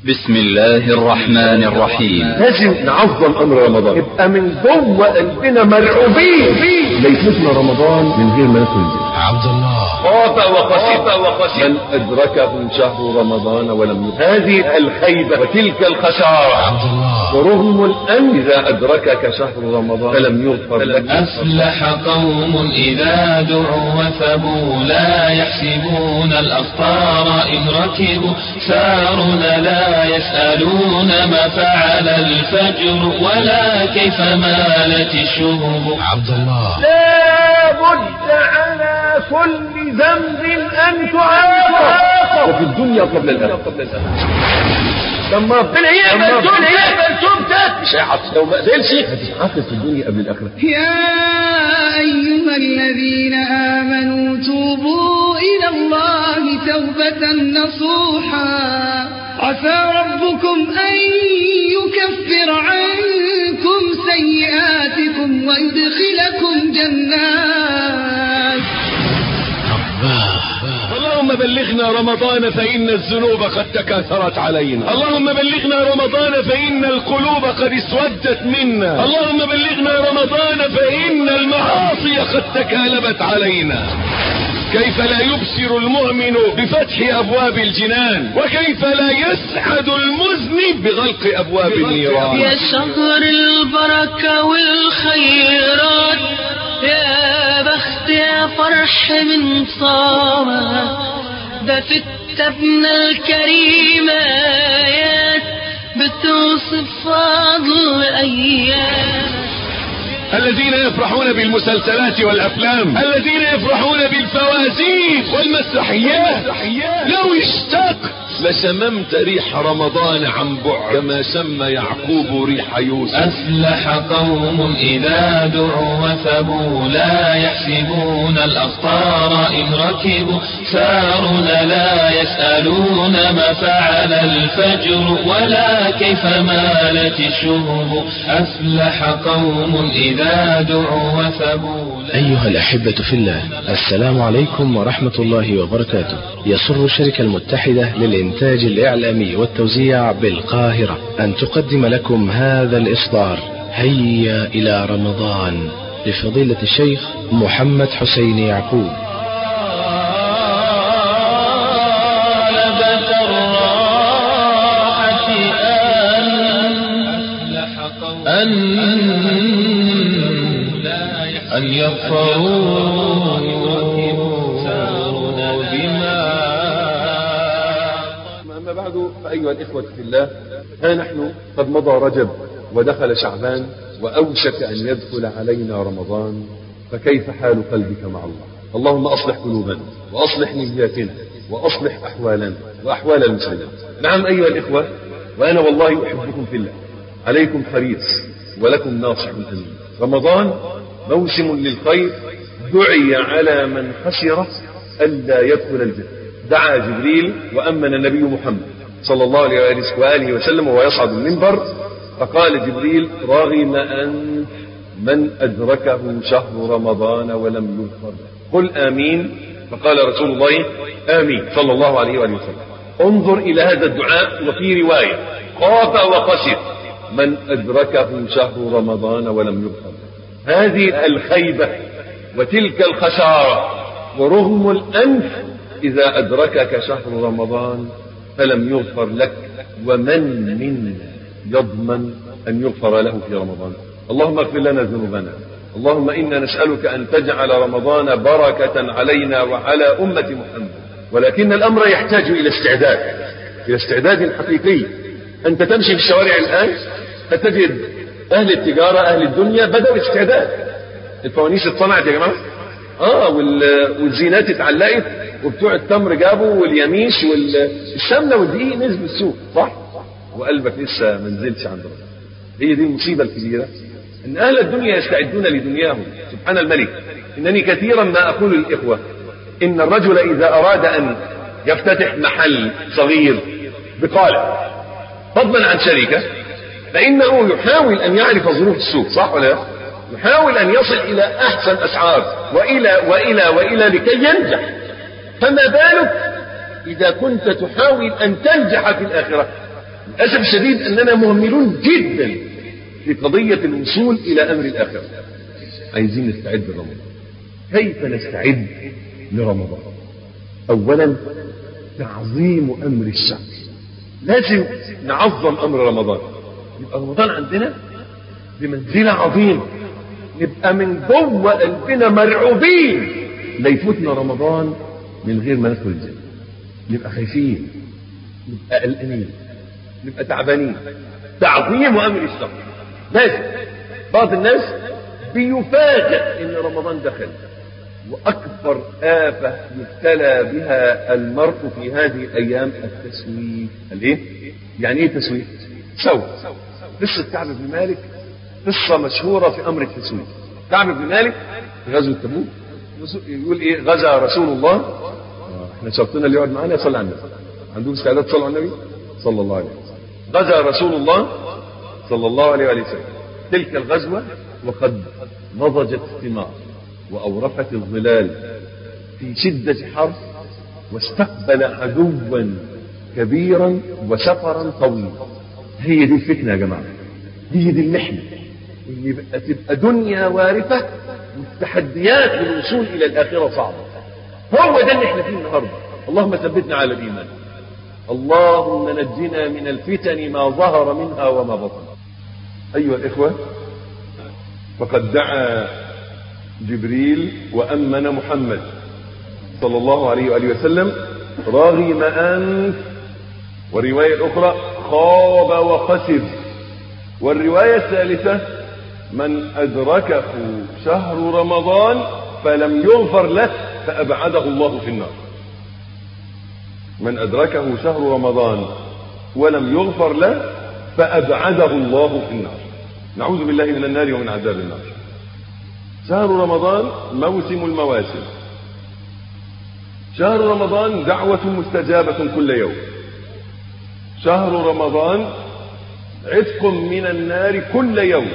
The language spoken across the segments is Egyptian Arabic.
بسم الله الرحمن الرحيم لازم نعظم امر رمضان يبقى من جوه قلبنا مرعوبين ليتنا رمضان من غير ما ناكل عبد الله خاف وخسف وخسف من ادركه شهر رمضان ولم يدرك هذه الخيبه وتلك الخساره عبد الله ورغم الان اذا ادركك شهر رمضان فلم يغفر لك أفلح قوم إذا دعوا وثبوا لا يحسبون الأخطار إن ركبوا سارنا لا يسألون ما فعل الفجر ولا كيف مالت الشهب عبد الله لا بد على كل ذنب ان تعاقب وفي الدنيا قبل الاخره لما ربنا يقبل توبتك يقبل توبتك مش هيعصي لو ما قبلش هتتعاقب في الدنيا قبل الاخره يا أيها الذين آمنوا توبوا إلى الله توبة نصوحا عسى ربكم أن يكفر عنكم سيئاتكم ويدخلكم جنات اللهم بلغنا رمضان فإن الذنوب قد تكاثرت علينا اللهم بلغنا رمضان فإن القلوب قد اسودت منا اللهم بلغنا رمضان فإن المعاصي قد تكالبت علينا كيف لا يبصر المؤمن بفتح أبواب الجنان وكيف لا يسعد المذنب بغلق أبواب النيران يا شهر البركة والخيرات يا بخت يا فرح من صامك ده في التبنى الكريمات بتوصف فضل أيام الذين يفرحون بالمسلسلات والافلام الذين يفرحون بالفوازير والمسرحيات لو اشتقت لشممت ريح رمضان عن بعد كما شم يعقوب ريح يوسف أفلح قوم إذا دعوا وثبوا لا يحسبون الأخطار إن ركبوا سارنا لا يسألون ما فعل الفجر ولا كيف مالت الشهب أفلح قوم إذا دعوا وثبوا لا أيها الأحبة في الله السلام عليكم ورحمة الله وبركاته يسر الشركة المتحدة للإنتاج الإعلامي والتوزيع بالقاهرة أن تقدم لكم هذا الإصدار هيا إلى رمضان لفضيلة الشيخ محمد حسين يعقوب طلبة الراحة أن أن أن يغفروا بما أما بعد فأيها الإخوة في الله ها نحن قد مضى رجب ودخل شعبان وأوشك أن يدخل علينا رمضان فكيف حال قلبك مع الله اللهم أصلح قلوبنا وأصلح نياتنا وأصلح أحوالنا وأحوال المسلمين نعم أيها الإخوة وأنا والله أحبكم في الله عليكم حريص ولكم ناصح أمين رمضان موسم للخير دعي على من خسر ألا يدخل الجنة دعا جبريل وأمن النبي محمد صلى الله عليه وآله وسلم وهو يصعد المنبر فقال جبريل رغم أن من أدركه شهر رمضان ولم يغفر له قل آمين فقال رسول الله آمين صلى الله عليه وآله وسلم انظر إلى هذا الدعاء وفي رواية خاف وخسر من أدركه شهر رمضان ولم يغفر له هذه الخيبة وتلك الخسارة ورغم الأنف إذا أدركك شهر رمضان فلم يغفر لك ومن منا يضمن أن يغفر له في رمضان اللهم اغفر لنا ذنوبنا اللهم إنا نسألك أن تجعل رمضان بركة علينا وعلى أمة محمد ولكن الأمر يحتاج إلى استعداد إلى استعداد حقيقي أنت تمشي في الشوارع الآن فتجد أهل التجارة أهل الدنيا بدأوا استعداد الفوانيس اتصنعت يا جماعة اه وال- والزينات اتعلقت وبتوع التمر جابوا واليميش والسمنه والدقيق نزلوا السوق صح؟ وقلبك لسه ما نزلش عند ربنا. هي دي المصيبه الكبيره ان اهل الدنيا يستعدون لدنياهم سبحان الملك انني كثيرا ما اقول للاخوه ان الرجل اذا اراد ان يفتتح محل صغير بقاله فضلا عن شركه فانه يحاول ان يعرف ظروف السوق صح ولا لا؟ يحاول ان يصل الى احسن اسعار والى والى والى لكي ينجح فما بالك اذا كنت تحاول ان تنجح في الاخره للأسف الشديد أننا مهملون جدا في قضية الوصول إلى أمر الآخرة عايزين نستعد لرمضان كيف نستعد لرمضان أولا تعظيم أمر الشهر لازم نعظم أمر رمضان يبقى رمضان عندنا بمنزلة عظيمة نبقى من جوه قلبنا مرعوبين لا يفوتنا رمضان من غير ما ندخل الجنة نبقى خايفين نبقى قلقانين نبقى تعبانين تعظيم أمر الشهر لازم بعض الناس بيفاجئ ان رمضان دخل واكبر آفة يبتلى بها المرء في هذه الايام التسويف الايه يعني ايه تسويف سوف قصة كعب بن مالك قصة مشهورة في امر التسويف كعب بن مالك في غزوة تبوك يقول ايه غزا رسول الله آه، احنا شرطنا اللي يقعد معانا يصلي على النبي عندهم استعداد تصلوا على النبي صلى الله عليه وسلم غزا رسول الله صلى الله عليه وآله وسلم تلك الغزوة وقد نضجت الثمار وأورقت الظلال في شدة حرب واستقبل عدوا كبيرا وسفرا طويلا هي دي الفتنة يا جماعة هي دي المحنة ان يبقى تبقى دنيا وارثة والتحديات للوصول إلى الآخرة صعبة هو ده اللي احنا فيه النهاردة اللهم ثبتنا على الإيمان اللهم نجنا من الفتن ما ظهر منها وما بطن أيها الإخوة فقد دعا جبريل وأمن محمد صلى الله عليه وآله وسلم راغم أنف والرواية الأخرى خاب وخسر والرواية الثالثة من أدركه شهر رمضان فلم يغفر له فأبعده الله في النار من أدركه شهر رمضان ولم يغفر له فأبعده الله في النار نعوذ بالله من النار ومن عذاب النار شهر رمضان موسم المواسم شهر رمضان دعوة مستجابة كل يوم شهر رمضان عتق من النار كل يوم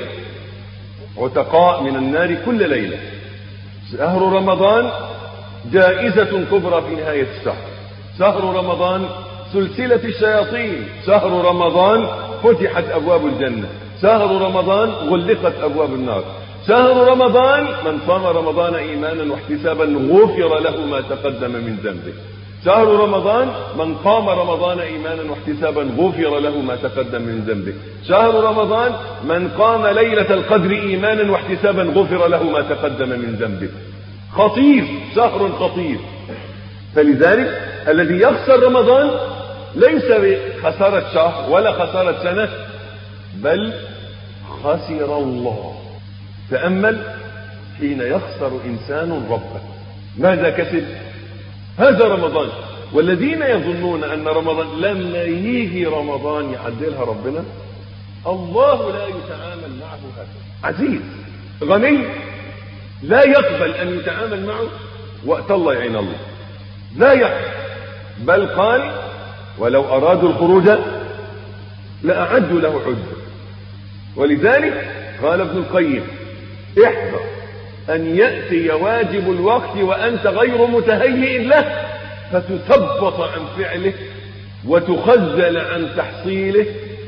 عتقاء من النار كل ليلة شهر رمضان جائزة كبرى في نهاية الشهر شهر رمضان سلسلة الشياطين شهر رمضان فتحت أبواب الجنة شهر رمضان غلقت أبواب النار شهر رمضان من صام رمضان إيمانا واحتسابا غفر له ما تقدم من ذنبه شهر رمضان من قام رمضان إيمانا واحتسابا غفر له ما تقدم من ذنبه شهر رمضان من قام ليلة القدر إيمانا واحتسابا غفر له ما تقدم من ذنبه خطير شهر خطير فلذلك الذي يخسر رمضان ليس بخسارة شهر ولا خسارة سنة بل خسر الله تأمل حين يخسر إنسان ربه ماذا كسب هذا رمضان والذين يظنون أن رمضان لما يجي رمضان يعدلها ربنا الله لا يتعامل معه هكذا عزيز غني لا يقبل أن يتعامل معه وقت الله يعين الله لا يقبل بل قال ولو أرادوا الخروج لأعدوا له عدة ولذلك قال ابن القيم احذر أن يأتي واجب الوقت وأنت غير متهيئ له فتثبط عن فعله وتخزل عن تحصيله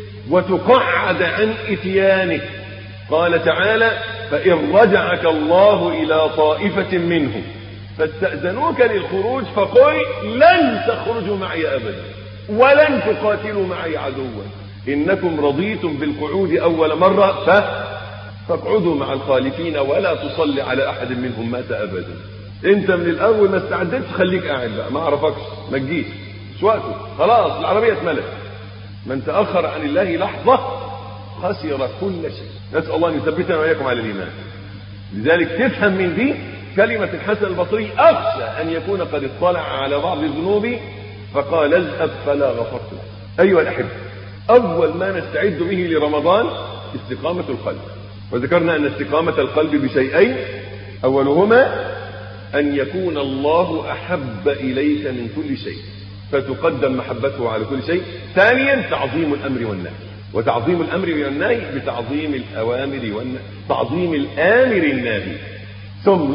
وتقعد عن إتيانه قال تعالى فإن رجعك الله إلى طائفة منهم فاستأذنوك للخروج فقل لن تخرجوا معي أبدا ولن تقاتلوا معي عدوا إنكم رضيتم بالقعود أول مرة ف فاقعدوا مع الخالفين ولا تصلي على أحد منهم مات أبدا أنت من الأول ما استعدتش خليك قاعد بقى ما أعرفكش ما تجيش مش وقته خلاص العربية اتملت من تأخر عن الله لحظة خسر كل شيء نسأل الله أن يثبتنا وإياكم على الإيمان لذلك تفهم من دي كلمة الحسن البصري أخشى أن يكون قد اطلع على بعض الذنوب فقال اذهب فلا غفرت له أيها الأحبة أول ما نستعد به لرمضان استقامة القلب وذكرنا أن استقامة القلب بشيئين أولهما أن يكون الله أحب إليك من كل شيء فتقدم محبته على كل شيء ثانيا تعظيم الأمر والنهي وتعظيم الأمر والنهي بتعظيم الأوامر والنهي تعظيم الآمر الناهي ثم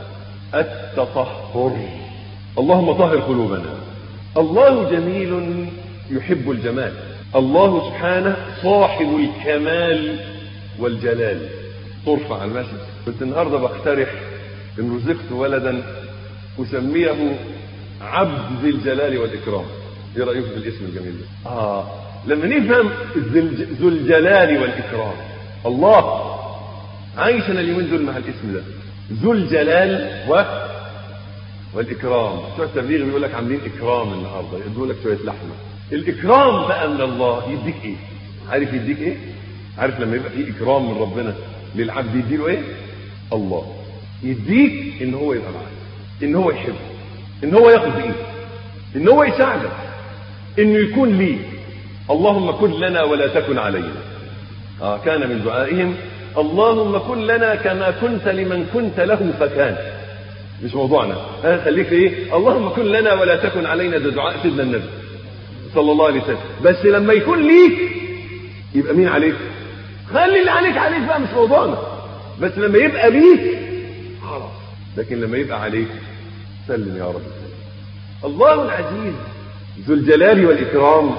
التطهر اللهم طهر قلوبنا الله جميل يحب الجمال الله سبحانه صاحب الكمال والجلال ترفع على المسجد كنت النهارده بقترح ان رزقت ولدا اسميه عبد ذي الجلال والاكرام ايه رايكم في الاسم الجميل ده اه لما نفهم ذي- ذو الجلال والاكرام الله عايشنا اليومين دول مع الاسم ده ذو الجلال و والاكرام بتوع التبليغ بيقول لك عاملين اكرام النهارده يدوا لك شويه لحمه الاكرام بقى من الله يديك ايه عارف يديك ايه عارف لما يبقى في اكرام من ربنا للعبد يديله ايه الله يديك ان هو يبقى معاك ان هو يحبك ان هو ياخد بايدك ان هو يساعدك انه يكون ليك اللهم كن لنا ولا تكن علينا آه كان من دعائهم اللهم كن لنا كما كنت لمن كنت له فكان مش موضوعنا ها خليك في ايه اللهم كن لنا ولا تكن علينا ده دعاء سيدنا النبي صلى الله عليه وسلم بس لما يكون ليك يبقى مين عليك خلي اللي عليك عليك بقى مش موضوعنا بس لما يبقى ليك خلاص لكن لما يبقى عليك سلم يا رب الله العزيز ذو الجلال والإكرام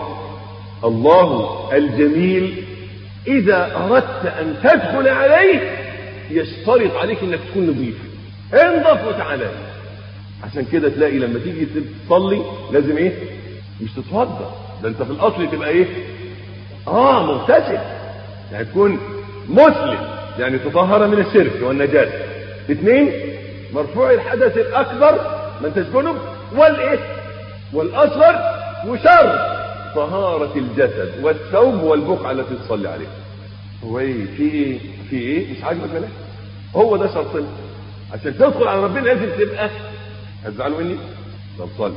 الله الجميل إذا أردت أن تدخل عليه يشترط عليك أنك تكون نظيف انضف وتعالى عشان كده تلاقي لما تيجي تصلي لازم ايه مش تتوضا ده انت في الاصل تبقى ايه اه مغتسل يعني تكون مسلم يعني تطهر من الشرك والنجاسه اثنين مرفوع الحدث الاكبر ما انتش جنب والايه والاصغر وشر طهارة الجسد والثوب والبقعة التي تصلي عليها هو ايه في ايه في ايه مش عاجبك ولا هو ده شرطنا عشان تدخل على ربنا لازم تبقى هتزعلوا مني طب صلي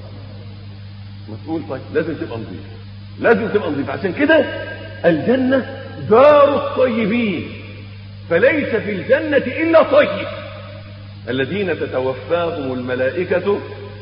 مسؤول طيب لازم تبقى نظيف لازم تبقى نظيف عشان كده الجنة دار الطيبين فليس في الجنة إلا طيب الذين تتوفاهم الملائكة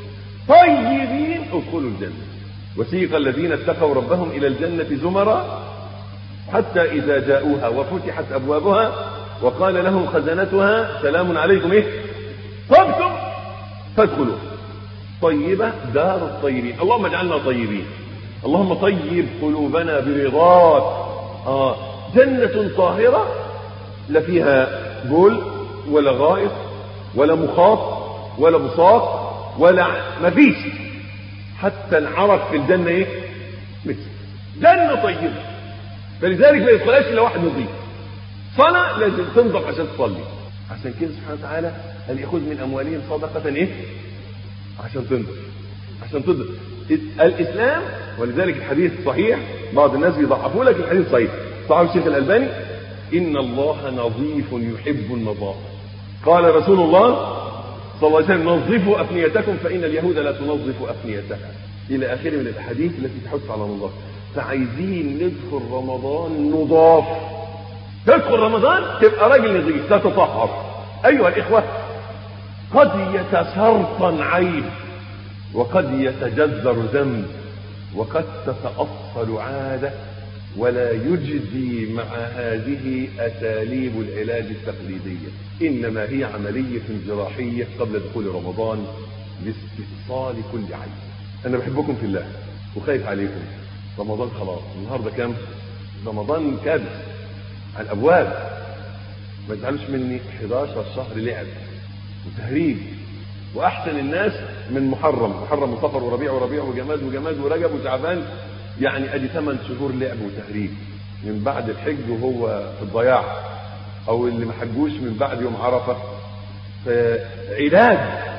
طيبين ادخلوا الجنة وسيق الذين اتقوا ربهم إلى الجنة زمرا حتى إذا جاءوها وفتحت أبوابها وقال لهم خزنتها سلام عليكم إيه طبتم فادخلوا طيبة دار الطيبين اللهم اجعلنا طيبين اللهم طيب قلوبنا برضاك آه جنة طاهرة لا فيها بول ولا غائط ولا مخاط ولا بساط ولا مفيش حتى العرق في الجنة ايه مثل جنة طيبة فلذلك ما يدخلهاش الا واحد نظيف صلاة لازم تنضف عشان تصلي عشان كده سبحانه وتعالى قال ياخذ من اموالهم صدقة ايه عشان تنضف عشان تنضف الاسلام ولذلك الحديث صحيح بعض الناس بيضعفوا لك الحديث صحيح صحيح الشيخ الالباني ان الله نظيف يحب النظافه قال رسول الله صلى الله عليه وسلم نظفوا افنيتكم فان اليهود لا تنظف افنيتها الى اخره من الاحاديث التي تحث على النظافه فعايزين ندخل رمضان نضاف تدخل رمضان تبقى راجل نظيف تتطهر ايها الاخوه قد يتسرطن عيب وقد يتجذر ذنب وقد تتأصل عادة ولا يجدي مع هذه أساليب العلاج التقليدية إنما هي عملية جراحية قبل دخول رمضان لاستئصال كل عيب أنا بحبكم في الله وخايف عليكم رمضان خلاص النهاردة كام رمضان كابس على الأبواب ما تزعلوش مني 11 شهر لعب وتهريج واحسن الناس من محرم محرم وصفر وربيع وربيع وجماد وجماد ورجب وشعبان يعني ادي ثمان شهور لعب وتهريج من بعد الحج وهو في الضياع او اللي ما حجوش من بعد يوم عرفه فعلاج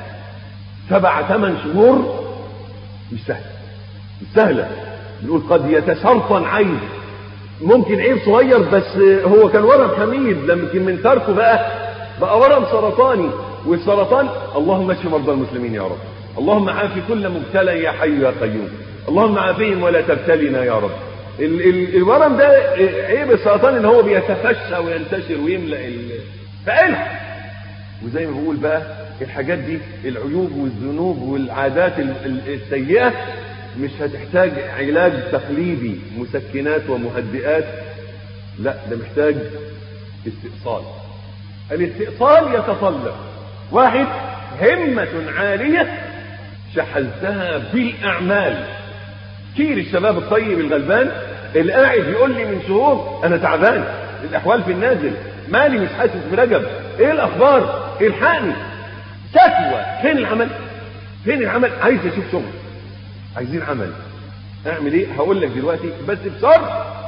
سبع ثمان شهور مش سهل مش سهله بنقول قد يتسرطن عين ممكن عيب صغير بس هو كان ورم حميد لكن من تركه بقى بقى ورم سرطاني والسرطان اللهم اشف مرضى المسلمين يا رب اللهم عافي كل مبتلى يا حي يا قيوم اللهم عافيهم ولا تبتلنا يا رب ال ال الورم ده عيب السرطان ان هو بيتفشى وينتشر ويملا ال... فالحق وزي ما بقول بقى الحاجات دي العيوب والذنوب والعادات السيئه مش هتحتاج علاج تقليدي مسكنات ومهدئات لا ده محتاج استئصال الاستئصال يتطلب واحد همة عالية شحذتها بالأعمال كتير الشباب الطيب الغلبان اللي قاعد يقول لي من شهور انا تعبان الاحوال في النازل مالي مش حاسس برجب ايه الاخبار الحقني شكوى فين العمل فين العمل عايز اشوف شغل عايزين عمل اعمل ايه هقول لك دلوقتي بس بشرط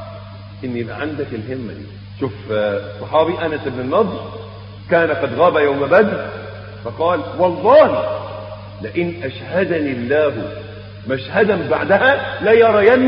ان يبقى عندك الهمه دي شوف آه، صحابي انس بن النضر كان قد غاب يوم بدر فقال والله لئن اشهدني الله مشهدا بعدها لا يرين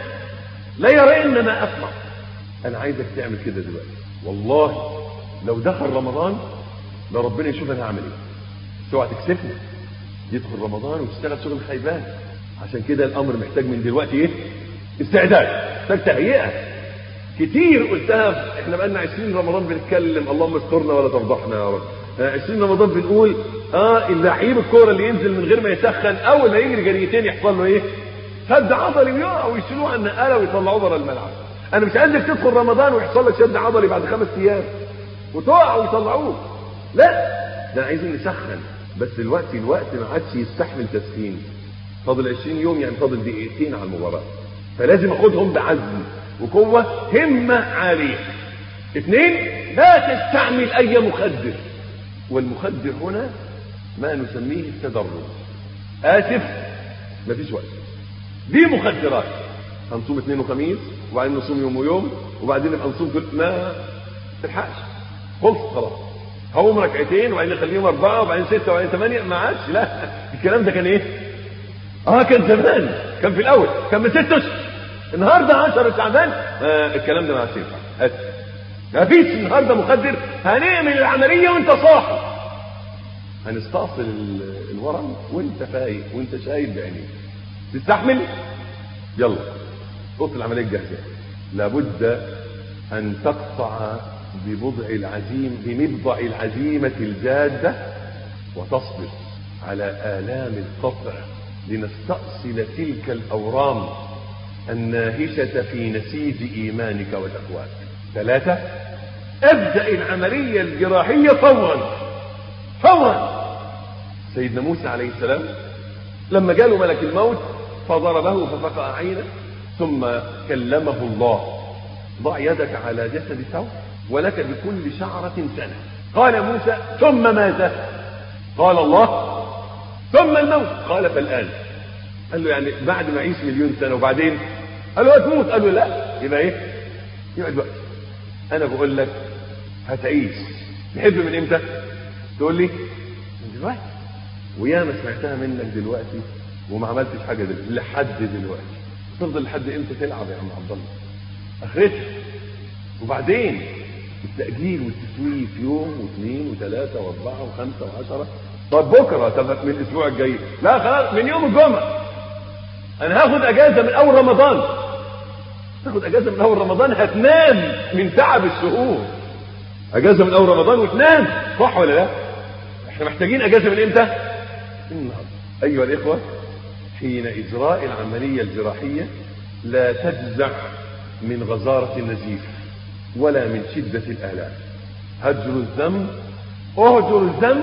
لا يرين ما اصنع انا عايزك تعمل كده دلوقتي والله لو دخل رمضان لربنا يشوف انا هعمل ايه اوعى تكسفني يدخل رمضان وتشتغل شغل خيبان عشان كده الامر محتاج من دلوقتي ايه استعداد محتاج تهيئه كتير قلتها احنا بقالنا 20 رمضان بنتكلم اللهم استرنا ولا تفضحنا يا رب آه، 20 رمضان بنقول اه اللعيب الكوره اللي ينزل من غير ما يسخن اول ما يجري جريتين يحصل له ايه؟ شد عضلي ويقع ويشيلوه على النقاله ويطلعوه بره الملعب. انا مش عايزك تدخل رمضان ويحصل لك شد عضلي بعد خمس ايام وتقع ويطلعوك. لا ده عايزين نسخن بس دلوقتي الوقت ما عادش يستحمل تسخين. فاضل 20 يوم يعني فاضل دقيقتين على المباراه. فلازم اخدهم بعزم وقوه همه عاليه. اثنين لا تستعمل اي مخدر. والمخدر هنا ما نسميه التدرج آسف مفيش وقت دي مخدرات هنصوم اثنين وخميس وبعدين نصوم يوم ويوم وبعدين نبقى نصوم كل ما تلحقش خلص خلاص هقوم ركعتين وبعدين نخليهم أربعة وبعدين ستة وبعدين ثمانية ما عادش لا الكلام ده كان إيه؟ اه كان زمان كان في الأول كان من ست أشهر النهارده 10 شعبان آه الكلام ده ما عادش ينفع آسف. ما فيش النهارده مخدر هنعمل العملية وأنت صاحي هنستأصل ال- الورم وانت فايق وانت شايف بعينيك تستحمل يلا خط العمليه الجاهزه لابد ان تقطع ببضع العزيم بمبضع العزيمه الجاده وتصبر على الام القطع لنستأصل تلك الاورام الناهشه في نسيج ايمانك وتقواك ثلاثه ابدا العمليه الجراحيه فورا فورا سيدنا موسى عليه السلام لما جاله ملك الموت فضربه ففقع عينه ثم كلمه الله ضع يدك على جسد ثور ولك بكل شعرة سنة قال موسى ثم ماذا قال الله ثم الموت قال فالآن قال له يعني بعد ما أعيش مليون سنة وبعدين قال له هتموت قال له لا يبقى ايه يبقى دلوقتي انا بقول لك هتعيش تحب من امتى تقول لي من دلوقتي وياما سمعتها منك دلوقتي وما عملتش حاجه دلوقتي لحد دلوقتي تفضل لحد امتى تلعب يا عم عبد الله اخرتها وبعدين التأجيل والتسويف يوم واثنين وثلاثة وأربعة وخمسة وعشرة طب بكرة طب من الأسبوع الجاي لا خلاص من يوم الجمعة أنا هاخد أجازة من أول رمضان تاخد أجازة من أول رمضان هتنام من تعب الشهور أجازة من أول رمضان وتنام صح ولا لا؟ احنا محتاجين أجازة من إمتى؟ النهارده أيها الإخوة حين إجراء العملية الجراحية لا تجزع من غزارة النزيف ولا من شدة الآلام هجر الذنب اهجر الذنب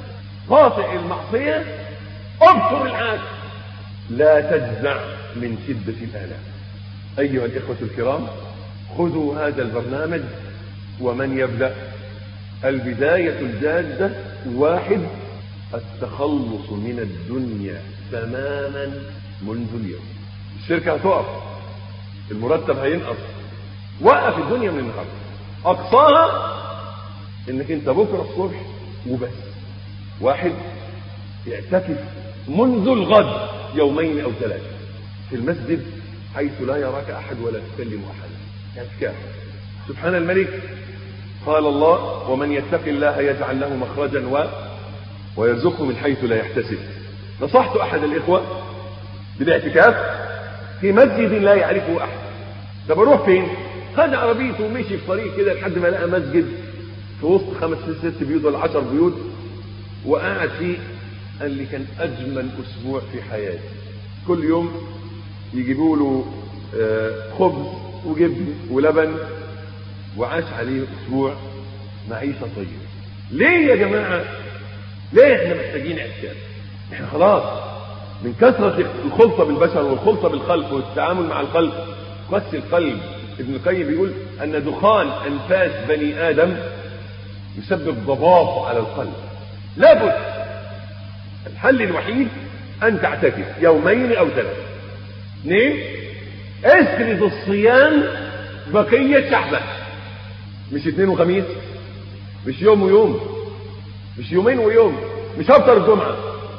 قاطع المعصية ابصر العاد لا تجزع من شدة الآلام أيها الإخوة الكرام خذوا هذا البرنامج ومن يبدأ البداية الجادة واحد التخلص من الدنيا تماما منذ اليوم الشركة هتقف المرتب هينقص وقف الدنيا من النهارده اقصاها انك انت بكره الصبح وبس واحد يعتكف منذ الغد يومين او ثلاثه في المسجد حيث لا يراك احد ولا تكلم احدا اعتكاف سبحان الملك قال الله ومن يتق الله يجعل له مخرجا و ويرزقه من حيث لا يحتسب نصحت احد الاخوه بالاعتكاف في مسجد لا يعرفه احد طب اروح فين خد عربيته ومشي في طريق كده لحد ما لقى مسجد في وسط خمس ست ست بيوت ولا عشر بيوت وقعد فيه قال لي كان اجمل اسبوع في حياتي كل يوم يجيبوا له آه، خبز وجبن ولبن وعاش عليه اسبوع معيشه طيبه ليه يا جماعه ليه احنا محتاجين اعتكاف احنا خلاص من كثرة الخلطة بالبشر والخلطة بالخلق والتعامل مع الخلق قسي القلب ابن القيم بيقول أن دخان أنفاس بني آدم يسبب ضباب على القلب لابد الحل الوحيد أن تعتكف يومين أو ثلاثة اثنين اسرد الصيام بقية شعبك مش اثنين وخميس مش يوم ويوم مش يومين ويوم مش هفطر الجمعة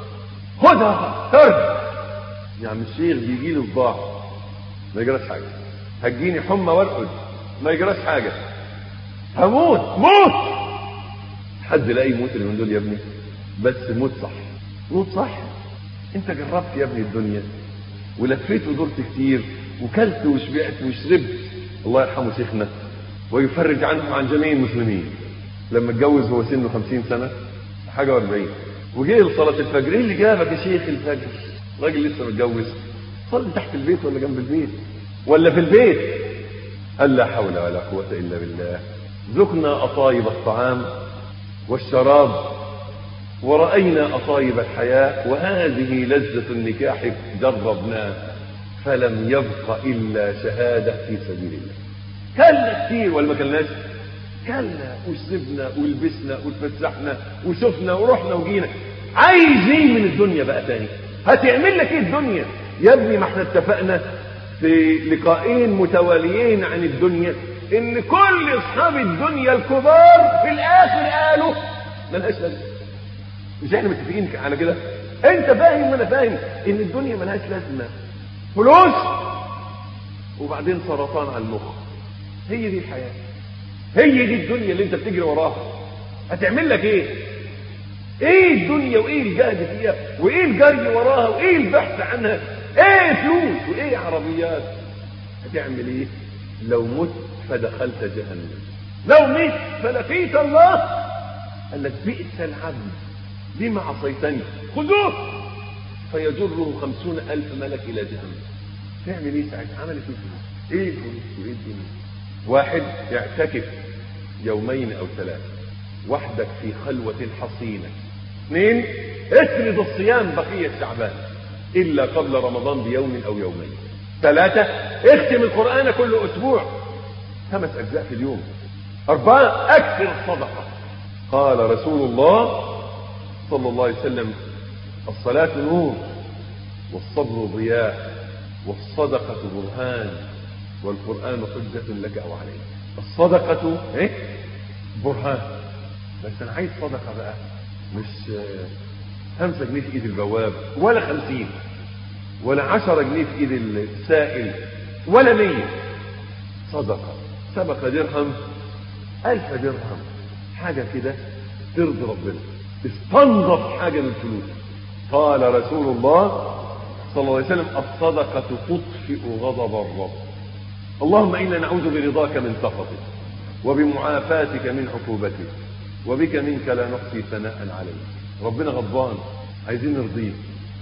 خدها ترد يا عم الشيخ بيجي له صداع ما يجراش حاجة هتجيني حمى وارقد ما يجراش حاجة هموت موت حد لاقي يموت من دول يا ابني بس موت صح موت صح انت جربت يا ابني الدنيا ولفيت ودرت كتير وكلت وشبعت وشربت الله يرحمه شيخنا ويفرج عنه عن جميع المسلمين لما اتجوز هو سنه خمسين سنة حاجة واربعين وجه لصلاة الفجر ايه اللي جابك يا شيخ الفجر راجل لسه متجوز صلي تحت البيت ولا جنب البيت ولا في البيت قال لا حول ولا قوة إلا بالله ذقنا أطايب الطعام والشراب ورأينا أطايب الحياة وهذه لذة النكاح جربناها فلم يبق إلا شهادة في سبيل الله كلنا كتير ولا ما كلناش كلنا وشربنا ولبسنا وتفسحنا وشفنا ورحنا وجينا عايز ايه من الدنيا بقى تاني هتعمل لك ايه الدنيا يا ابني ما احنا اتفقنا في لقاءين متواليين عن الدنيا ان كل اصحاب الدنيا الكبار في الاخر قالوا ملهاش لازمه مش احنا متفقين على كده انت فاهم وانا فاهم ان الدنيا ملهاش لازمه فلوس وبعدين سرطان على المخ هي دي الحياه هي دي الدنيا اللي انت بتجري وراها هتعمل لك ايه ايه الدنيا وايه الجهد فيها وايه الجري وراها وايه البحث عنها ايه فلوس وايه عربيات هتعمل ايه لو مت فدخلت جهنم لو مت فلقيت الله قال لك بئس العبد لما عصيتني خذوه فيجره خمسون ألف ملك إلى جهنم تعمل ايه ساعتها عملت ايه الفلوس ايه الفلوس وايه الدنيا واحد اعتكف يومين او ثلاثة وحدك في خلوة حصينة اثنين اسرد الصيام بقية شعبان الا قبل رمضان بيوم او يومين ثلاثة اختم القرآن كل اسبوع خمس اجزاء في اليوم اربعة اكثر الصدقة قال رسول الله صلى الله عليه وسلم الصلاة نور والصبر ضياء والصدقة برهان والقرآن حجة لك أو عليك الصدقة إيه؟ برهان بس أنا عايز صدقة بقى مش خمسة جنيه في إيد البواب ولا خمسين ولا عشرة جنيه في إيد السائل ولا مية صدقة سبق درهم ألف درهم حاجة كده ترضي ربنا استنظف حاجة من الفلوس قال رسول الله صلى الله عليه وسلم الصدقة تطفئ غضب الرب اللهم إنا نعوذ برضاك من سخطك وبمعافاتك من عقوبتك وبك منك لا نحصي ثناء عليك ربنا غضبان عايزين نرضيه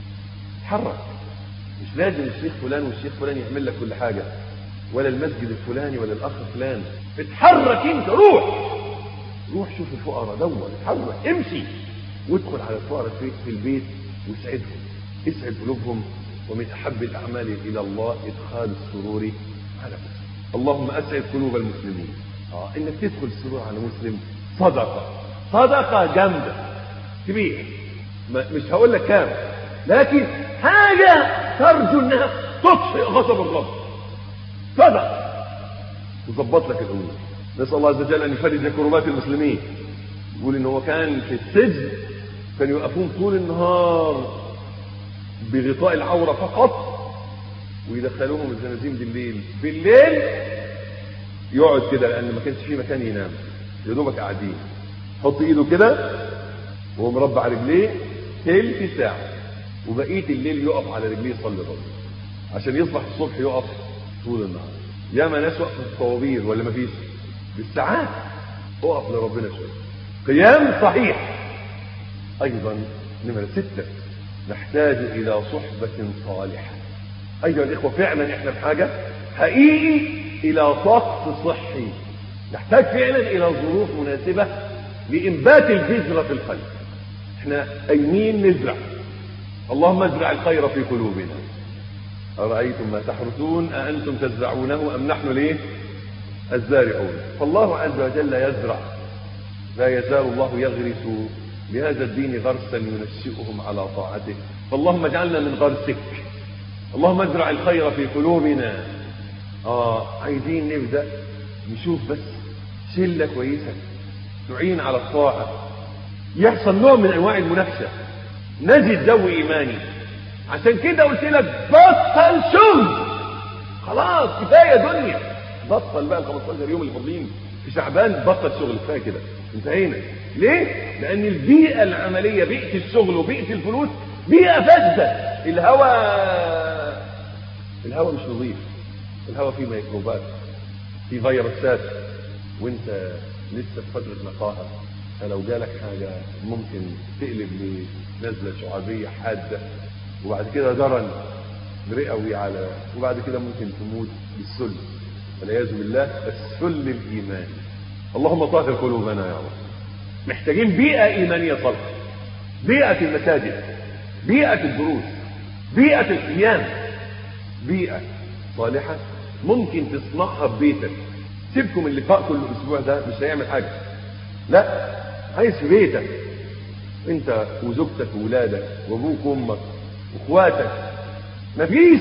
تحرك مش لازم الشيخ فلان والشيخ فلان يعمل لك كل حاجة ولا المسجد الفلاني ولا الأخ فلان اتحرك انت روح روح شوف الفقراء دور اتحرك امشي وادخل على الفقراء في, في البيت واسعدهم اسعد قلوبهم ومن أحب الأعمال إلى الله إدخال السرور على مسلم اللهم أسعد قلوب المسلمين آه إنك تدخل السرور على مسلم صدقة صدقة جامدة كبير مش هقول لك كام لكن حاجة ترجو إنها تطفئ غضب الرب صدقة وظبط لك الأمور نسأل الله عز وجل أن يفرج كربات المسلمين يقول إن هو كان في السجن كانوا يوقفون طول النهار بغطاء العورة فقط ويدخلوهم الزنازين بالليل بالليل يقعد كده لأن ما كانش فيه مكان ينام يا دوبك قاعدين حط ايده كده وهو مربع رجليه تلت ساعة وبقية الليل يقف على رجليه يصلي ربنا عشان يصبح الصبح يقف طول النهار ياما ناس واقفة في الطوابير ولا ما فيش بالساعات اقف لربنا شوية قيام صحيح ايضا نمرة ستة نحتاج الى صحبة صالحة ايها الاخوة فعلا احنا بحاجة حقيقي الى طقس صحي نحتاج فعلا الى ظروف مناسبة لانبات البذرة في القلب احنا قايمين نزرع اللهم ازرع الخير في قلوبنا أرأيتم ما تحرثون أأنتم تزرعونه أم نحن ليه الزارعون فالله عز وجل يزرع لا يزال الله يغرس بهذا الدين غرسا ينشئهم على طاعته فاللهم اجعلنا من غرسك اللهم ازرع الخير في قلوبنا اه عايزين نبدا نشوف بس شله كويسه تعين على الطاعه يحصل نوع من انواع المنافسه نجد ذوي ايماني عشان كده قلت لك بطل شغل خلاص كفايه دنيا بطل بقى ال 15 يوم اللي فاضلين في شعبان بطل شغل كفايه كده انتهينا ليه؟ لان البيئه العمليه بيئه الشغل وبيئه الفلوس بيئه فاسده الهوى الهوى مش نظيف الهوى فيه ميكروبات فيه فيروسات وانت لسه في فتره نقاهه فلو جالك حاجه ممكن تقلب لنزله شعابيه حاده وبعد كده درن رئوي على وبعد كده ممكن تموت بالسل والعياذ بالله السل الايماني اللهم طهر قلوبنا يا رب محتاجين بيئه ايمانيه صالحه بيئه المساجد بيئه الدروس بيئه القيام بيئه صالحه ممكن تصنعها ببيتك سيبكم اللقاء كل اسبوع ده مش هيعمل حاجه لا عايز في بيتك انت وزوجتك وولادك وابوك وامك واخواتك مفيش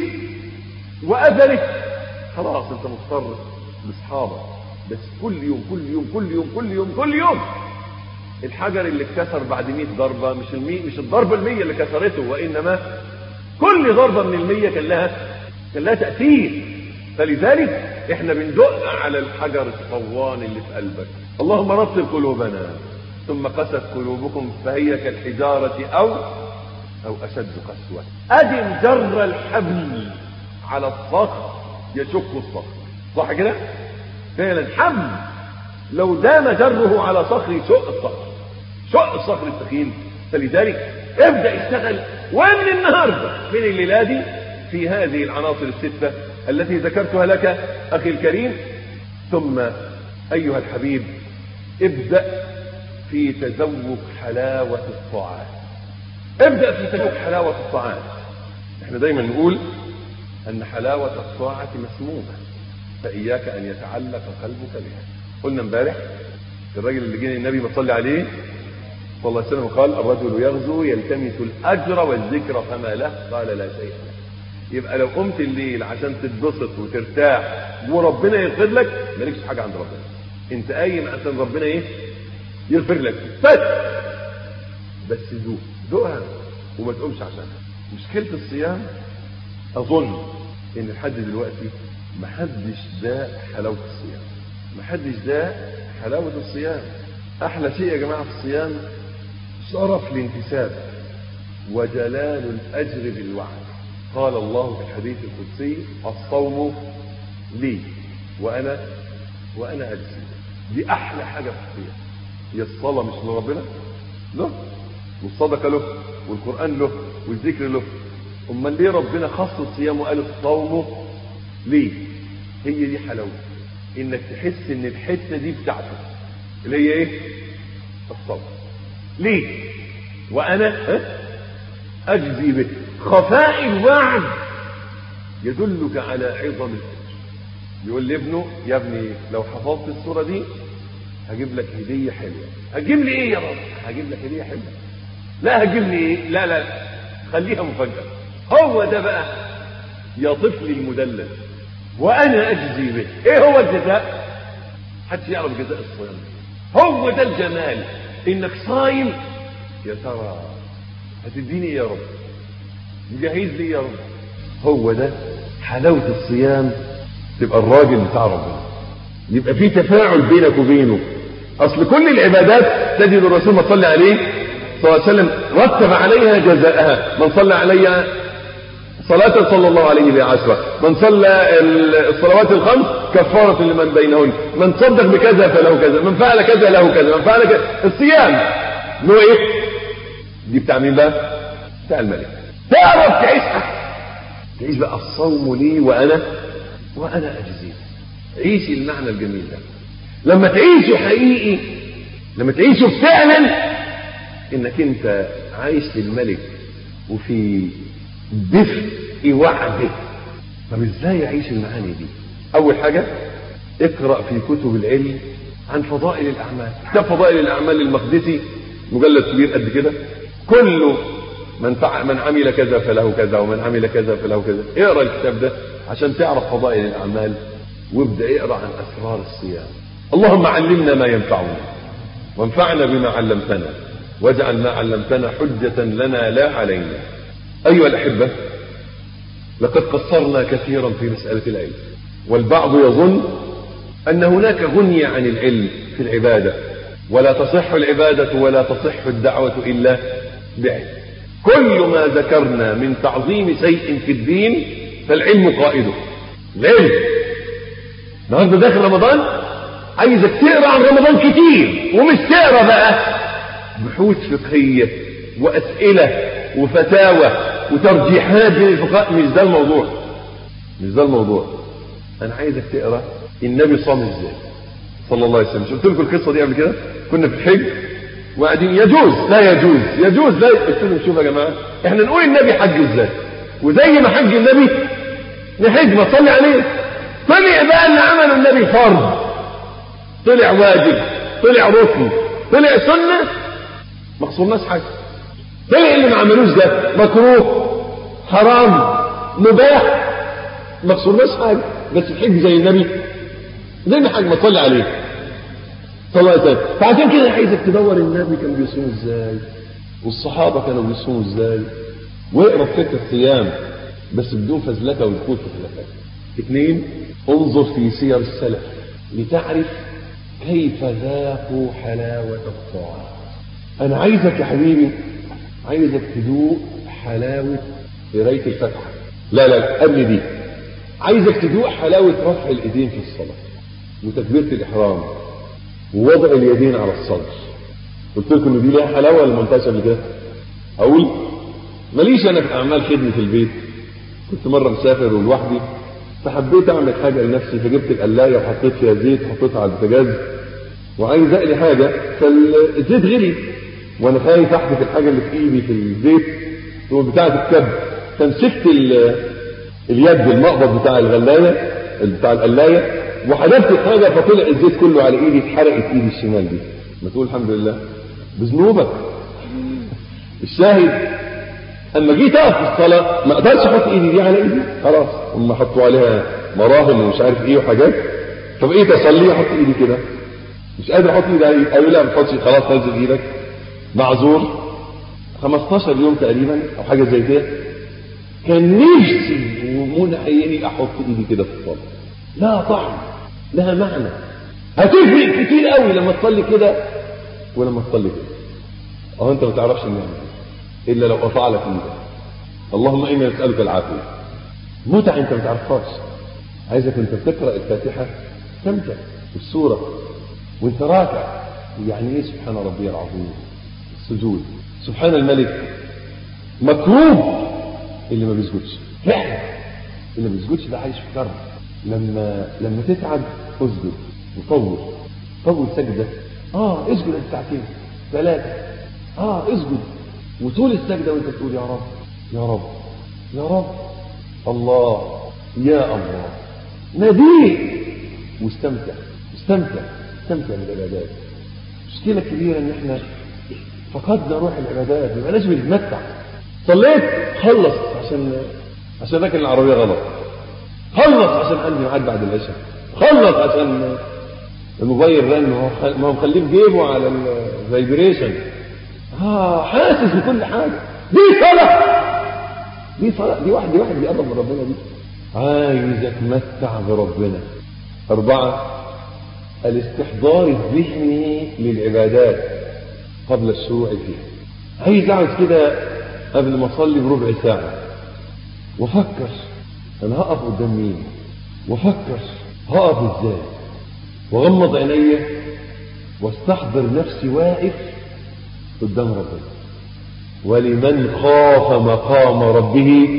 واثرك خلاص انت مضطر لاصحابك بس كل يوم كل يوم كل يوم كل يوم كل يوم الحجر اللي اتكسر بعد 100 ضربه مش المي مش الضربه المية اللي كسرته وانما كل ضربه من المية كان لها كان لها تاثير فلذلك احنا بندق على الحجر الصوان اللي في قلبك اللهم رطب قلوبنا ثم قست قلوبكم فهي كالحجاره او او اشد قسوه ادم جر الحبل على الصخر يشق الصخر صح كده فعلا حبل لو دام جره على صخر يشق الصخر شق الصخر الثقيل فلذلك ابدا اشتغل ومن النهارده من الليله دي في هذه العناصر السته التي ذكرتها لك اخي الكريم ثم ايها الحبيب ابدا في تذوق حلاوه الطاعات ابدا في تذوق حلاوه الطاعات احنا دايما نقول ان حلاوه الطاعه مسمومه فاياك ان يتعلق قلبك بها قلنا امبارح الراجل اللي جه النبي بتصلي عليه صلى الله عليه وسلم قال الرجل يغزو يلتمس الاجر والذكر فما له قال لا شيء له يبقى لو قمت الليل عشان تتبسط وترتاح وربنا يغفر لك مالكش حاجه عند ربنا انت قايم عشان ربنا ايه يغفر لك بس بس ذوق ذوقها وما تقومش عشانها مشكله الصيام اظن ان لحد دلوقتي محدش ذاق حلاوه الصيام محدش ذاق حلاوه الصيام احلى شيء يا جماعه في الصيام شرف الانتساب وجلال الاجر بالوعد قال الله في الحديث القدسي الصوم لي وانا وانا اجزي دي احلى حاجه في الصيام هي الصلاه مش لربنا له والصدقه له والقران له والذكر له امال ليه ربنا خص الصيام وقال الصوم ليه هي دي حلاوته انك تحس ان الحته دي بتاعته اللي هي ايه الصوم ليه وانا ها؟ اجزي به خفاء الوعد يدلك على عظم الاجر يقول لابنه يا ابني لو حفظت السوره دي هجيب لك هديه حلوه هتجيب لي ايه يا رب هجيب لك هديه حلوه لا هتجيب لي ايه لا لا خليها مفاجاه هو ده بقى يا طفلي المدلل وانا اجزي به ايه هو الجزاء حدش يعرف جزاء الصيام هو ده الجمال انك صايم يا ترى هتديني ايه يا رب مجهز لي يا رب هو ده حلاوه الصيام تبقى الراجل بتاع ربنا يبقى في تفاعل بينك وبينه اصل كل العبادات تجد الرسول ما صلى عليه صلى الله عليه وسلم رتب عليها جزاءها من صلى علي صلاة صلى الله عليه بها عشرة من صلى الصلوات الخمس كفارة لمن بينهن من صدق بكذا فله كذا من فعل كذا له كذا من فعل كذا الصيام له ايه دي بتاع مين بقى بتاع الملك تعرف تعيش تعيش بقى الصوم لي وانا وانا اجزيه عيش المعنى الجميل ده لما تعيشه حقيقي لما تعيشه فعلا انك انت عايش للملك وفي دفء وعده طب ازاي يعيش المعاني دي اول حاجه اقرا في كتب العلم عن فضائل الاعمال كتاب فضائل الاعمال للمقدسي مجلد كبير قد كده كله من فع... من عمل كذا فله كذا ومن عمل كذا فله كذا اقرا الكتاب ده عشان تعرف فضائل الاعمال وابدا اقرا عن اسرار الصيام اللهم علمنا ما ينفعنا وانفعنا بما علمتنا واجعل ما علمتنا حجة لنا لا علينا أيها الأحبة لقد قصرنا كثيرا في مسألة العلم والبعض يظن أن هناك غنية عن العلم في العبادة ولا تصح العبادة ولا تصح الدعوة إلا بعلم كل ما ذكرنا من تعظيم شيء في الدين فالعلم قائده العلم النهارده داخل رمضان عايزك تقرا عن رمضان كتير ومش تقرا بقى بحوث فقهيه واسئله وفتاوى وترجيحات بين الفقهاء مش ده الموضوع مش ده الموضوع انا عايزك تقرا النبي صام ازاي صلى الله عليه وسلم قلت لكم القصه دي قبل كده كنا في الحج وقاعدين يجوز لا يجوز يجوز لا قلت لهم شوفوا يا جماعه احنا نقول النبي حج ازاي وزي ما حج النبي نحج ما تصلي عليه طلع بقى اللي عمله النبي فرض طلع واجب طلع ركن طلع سنه ما خسرناش حاجه طلع اللي ما عملوش ده مكروه حرام مباح ما خسرناش حاجه بس الحج زي النبي زي ما حاج ما تصلي عليه صلى الله عليه وسلم فعشان كده عايزك تدور النبي كان بيصوم ازاي والصحابه كانوا بيصوموا ازاي واقرا في فكر الصيام بس بدون فزلكه ودخول في خلافات اثنين انظر في سير السلف لتعرف كيف ذاقوا حلاوة الطاعة أنا عايزك يا حبيبي عايزك تذوق حلاوة قراية الفاتحة لا لا قبل دي عايزك تذوق حلاوة رفع الإيدين في الصلاة وتكبيرة الإحرام ووضع اليدين على الصدر قلت لكم إن دي ليها حلاوة ولا ما قلتهاش قبل كده؟ أقول ماليش أنا في أعمال خدمة في البيت كنت مرة مسافر ولوحدي فحبيت اعمل حاجه لنفسي فجبت القلايه وحطيت فيها زيت وحطيتها على البوتاجاز وعايز اقلي حاجه فالزيت غلي وانا خايف احدث الحاجه اللي في ايدي في الزيت هو بتاعه الكب فمسكت اليد المقبض بتاع الغلايه بتاع القلايه وحدفت الحاجه فطلع الزيت كله على ايدي اتحرقت ايدي الشمال دي ما تقول الحمد لله بذنوبك الشاهد اما جيت اقف في الصلاه ما اقدرش احط ايدي دي على ايدي خلاص هم حطوا عليها مراهم ومش عارف ايه وحاجات فبقيت اصلي احط ايدي كده مش قادر احط ايدي على قالوا لا ما تحطش خلاص نزل ايدك معذور 15 يوم تقريبا او حاجه زي كده كان نفسي ومنى عيني احط ايدي كده في الصلاه لها طعم لها معنى هتفرق كتير قوي لما تصلي كده ولما تصلي كده اه انت ما تعرفش النعمه الا لو قطع لك ايدك اللهم انا نسالك العافيه متعه انت ما تعرفهاش عايزك انت بتقرا الفاتحه تستمتع بالسوره وانت راكع يعني ايه سبحان ربي العظيم السجود سبحان الملك مكروه اللي ما بيسجدش فعلا اللي ما بيسجدش ده عايش في كرب لما لما تتعب اسجد وطول طول سجده اه اسجد ساعتين ثلاثه اه اسجد وطول السجده وانت بتقول يا رب يا رب يا رب الله يا الله ناديه واستمتع استمتع استمتع بالعبادات مشكله كبيره ان احنا فقدنا روح العبادات ما بقناش بنتمتع صليت خلص عشان عشان راكن العربيه غلط خلص عشان عندي ميعاد بعد العشاء خلص عشان الموبايل رن ما هو مخليه في جيبه على الفايبريشن اه حاسس بكل حاجه دي صلاه دي صلاه دي واحد دي واحد بيقرب من ربنا دي عايز اتمتع بربنا اربعه الاستحضار الذهني للعبادات قبل الشروع فيها عايز اقعد كده قبل ما اصلي بربع ساعه وافكر انا هقف قدام مين وافكر هقف ازاي واغمض عيني واستحضر نفسي واقف قدام ربنا ولمن خاف مقام ربه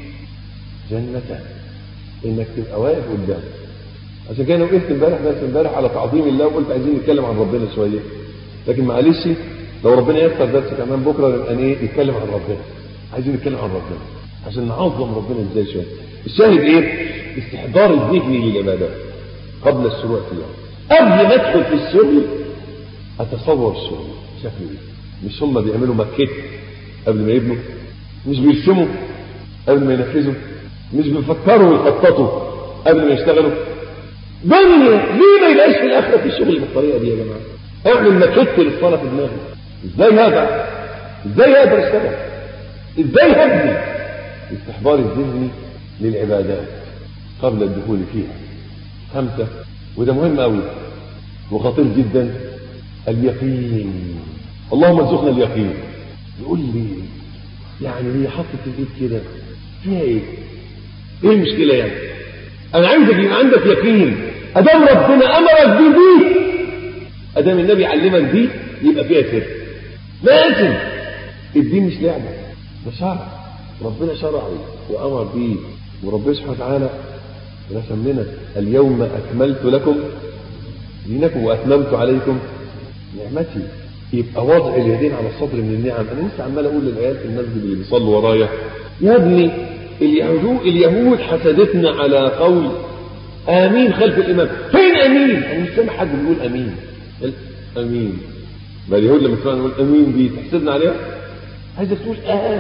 جنتان انك تبقى واقف قدامه عشان كده انا وقفت امبارح بس امبارح على تعظيم الله وقلت عايزين نتكلم عن ربنا شويه لكن معلش لو ربنا يسر درس كمان بكره نبقى ايه نتكلم عن ربنا عايزين نتكلم عن ربنا عشان نعظم ربنا ازاي شويه الشاهد ايه استحضار الذهن للعبادات قبل الشروع فيها قبل ما ادخل في الشغل اتصور الشغل شكله ايه مش هم بيعملوا ماكيت قبل ما يبنوا مش بيرسموا قبل ما ينفذوا مش بيفكروا ويخططوا قبل ما يشتغلوا دنيا ليه ما يبقاش في الاخره في الشغل بالطريقه دي يا جماعه اعمل ماكيت للصلاه في دماغك ازاي هذا ازاي هقدر اشتغل ازاي هبني استحضار الذهني للعبادات قبل الدخول فيها خمسة وده مهم قوي وخطير جدا اليقين اللهم ارزقنا اليقين يقول لي يعني هي حطت الايد كده فيها ايه؟ ايه المشكله يعني؟ انا عايزك يبقى عندك يقين ادام ربنا امرك بيه دي ادام النبي علمك دي يبقى فيها سر لازم الدين مش لعبه ده شرع ربنا شرعه وامر بيه وربنا سبحانه وتعالى رسم لنا اليوم اكملت لكم دينكم واتممت عليكم نعمتي يبقى وضع اليدين على الصدر من النعم انا لسه عمال اقول للعيال في المسجد اللي بيصلوا ورايا يا ابني اليهود اليهود حسدتنا على قول امين خلف الامام فين امين انا مش سامع حد بيقول امين امين ما اليهود لما تسمع نقول امين دي تحسدنا عليها عايزك تقول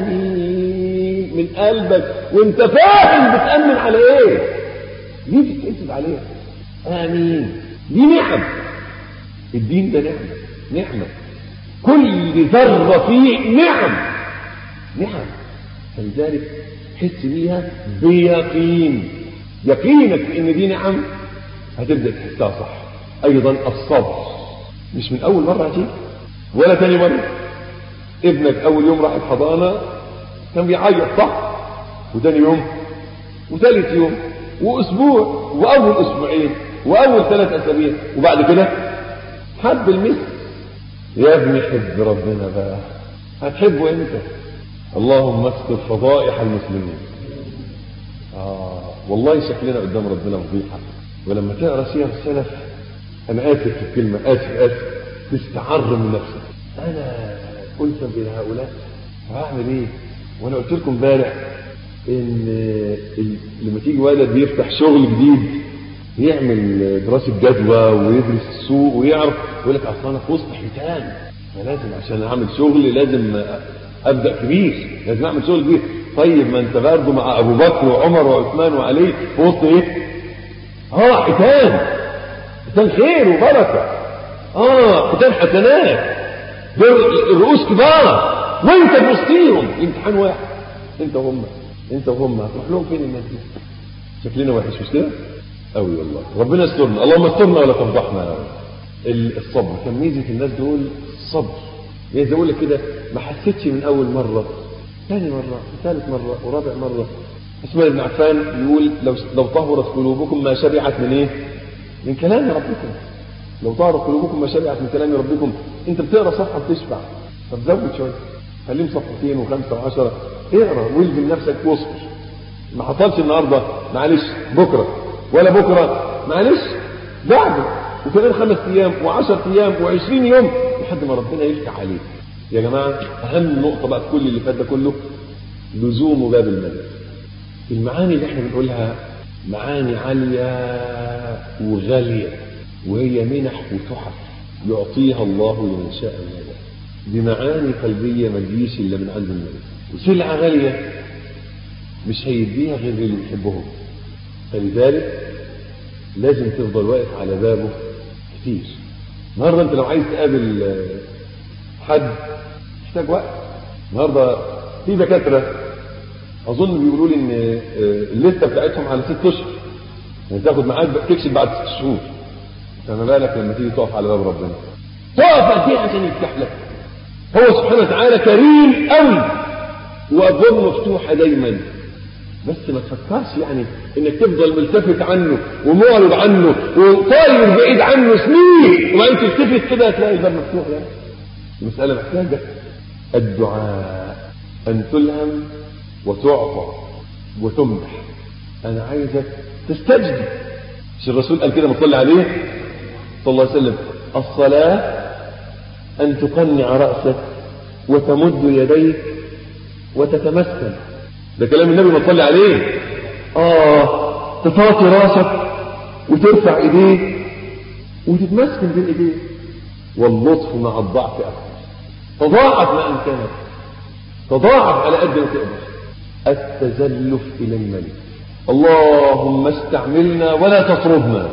امين من قلبك وانت فاهم بتامن على ايه ليه بتحسد عليها امين دي نعم الدين ده نعمه نعمه كل ذره فيه نعم نعم فلذلك حس بيها بيقين يقينك في ان دي نعم هتبدا تحسها صح ايضا الصبر مش من اول مره هتيجي ولا تاني مره ابنك اول يوم راح الحضانه كان بيعيط صح وتاني يوم وثالث يوم واسبوع واول اسبوعين واول ثلاث اسابيع وبعد كده حب المثل يا ابني حب ربنا بقى هتحبه امتى اللهم استر فضائح المسلمين آه والله شكلنا قدام ربنا فضيحة ولما تقرا سير السلف انا اسف في الكلمة اسف اسف تستعر من نفسك انا قلت بهؤلاء هعمل ايه وانا قلت لكم امبارح ان ال- لما تيجي ولد يفتح شغل جديد يعمل دراسة جدوى ويدرس السوق ويعرف يقول لك اصل انا في وسط حيتان فلازم عشان اعمل شغل لازم ابدا كبير لازم اعمل شغل كبير طيب ما انت برضه مع ابو بكر وعمر وعثمان وعلي في وسط ايه؟ اه حيتان حيتان خير وبركه اه حيتان حسنات دول رؤوس كبار وانت في وسطيهم الامتحان واحد انت وهم انت وهم هتروح لهم فين الناس دي؟ شكلنا وحش مش كده؟ قوي والله ربنا يسترنا اللهم استرنا ولا تفضحنا يا رب ال- الصبر كان ميزه الناس دول الصبر يعني زي اقول لك كده ما حسيتش من اول مره ثاني مره ثالث مره ورابع مره عثمان بن عفان يقول لو لو طهرت قلوبكم ما شبعت من ايه؟ من كلام ربكم لو طهرت قلوبكم ما شبعت من كلام ربكم انت بتقرا صفحه بتشبع طب زود شويه خليهم صفحتين وخمسه وعشره اقرا والزم نفسك واصبر ما حصلش النهارده معلش بكره ولا بكره معلش بعده وكمان خمس ايام وعشر ايام وعشرين يوم لحد ما ربنا يفتح عليك يا جماعه اهم نقطه بقى في كل اللي فات ده كله لزوم باب المدد المعاني اللي احنا بنقولها معاني عاليه وغاليه وهي منح وتحف يعطيها الله لمن شاء من عباده دي معاني قلبيه ما تجيش الا من عند النبي وسلعه غاليه مش هيديها غير اللي بيحبهم فلذلك لازم تفضل واقف على بابه كتير النهارده انت لو عايز تقابل آه، حد محتاج وقت النهارده في دكاتره اظن بيقولوا لي ان آه، الليسته بتاعتهم على ست اشهر يعني تاخد ميعاد بقى- تكشف بعد ست شهور فما بالك لما تيجي تقف على باب ربنا تقف قد ايه عشان يفتح لك هو سبحانه وتعالى كريم قوي وابوابه مفتوحه دايما بس ما تفكرش يعني انك تفضل ملتفت عنه ومعرض عنه وطاير بعيد عنه سنين وبعدين تلتفت كده هتلاقي الباب مفتوح يعني المسألة محتاجة الدعاء أن تلهم وتعطى وتمدح أنا عايزك تستجدي مش الرسول قال كده مصلي عليه صلى الله عليه وسلم الصلاة أن تقنع رأسك وتمد يديك وتتمثل ده كلام النبي ما تصلي عليه اه تطاطي راسك وترفع ايديك وتتمسكن بين ايديك واللطف مع الضعف اكثر تضاعف ما امكنك تضاعف على قد ما تقدر التزلف الى الملك اللهم استعملنا ولا تطردنا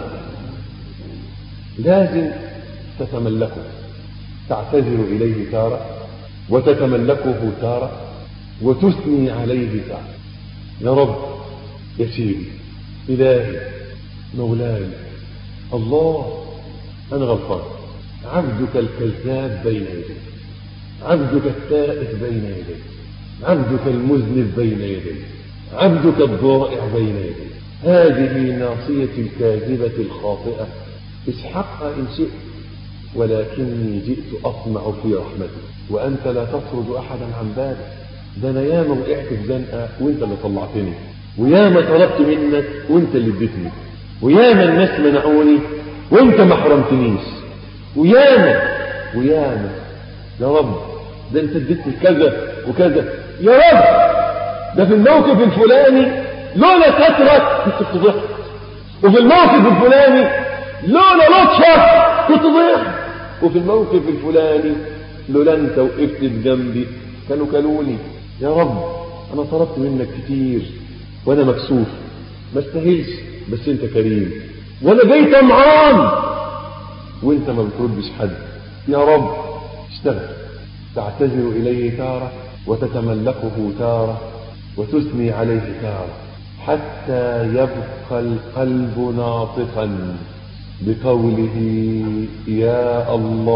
لازم تتملكه تعتذر اليه تاره وتتملكه تاره وتثني عليه تاره يا رب يا سيدي الهي مولاي الله انا غلطان عبدك الكذاب بين يديك عبدك التائه بين يديك عبدك المذنب بين يديك عبدك الضائع بين يديك هذه ناصيتي الكاذبة الخاطئة اسحقها إن شئت ولكني جئت أطمع في رحمتك وأنت لا تطرد أحدا عن بابك ده أنا ياما وقعت في زنقة وأنت اللي طلعتني وياما طلبت منك وأنت اللي اديتني وياما الناس منعوني وأنت ما حرمتنيش وياما وياما يا رب ده أنت اديتني كذا وكذا يا رب ده في الموقف الفلاني لولا سترك كنت فضحت وفي الموقف الفلاني لولا لطفك كنت ضحت وفي الموقف الفلاني لولا انت وقفت بجنبي كانوا كلوني يا رب انا طلبت منك كتير وانا مكسوف ما استاهلش بس انت كريم وانا جاي طمعان وانت ما بتردش حد يا رب اشتغل تعتذر اليه تاره وتتملكه تاره وتثني عليه تاره حتى يبقى القلب ناطقا بقوله يا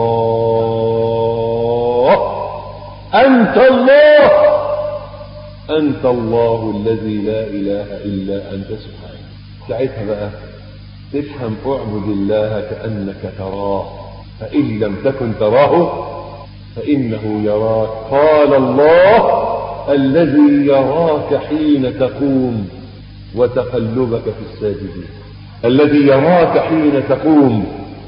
الله أنت الله أنت الله الذي لا إله إلا أنت سبحانك ساعتها بقى تفهم اعبد الله كأنك تراه فإن لم تكن تراه فإنه يراك قال الله الذي يراك حين تقوم وتقلبك في الساجدين الذي يراك حين تقوم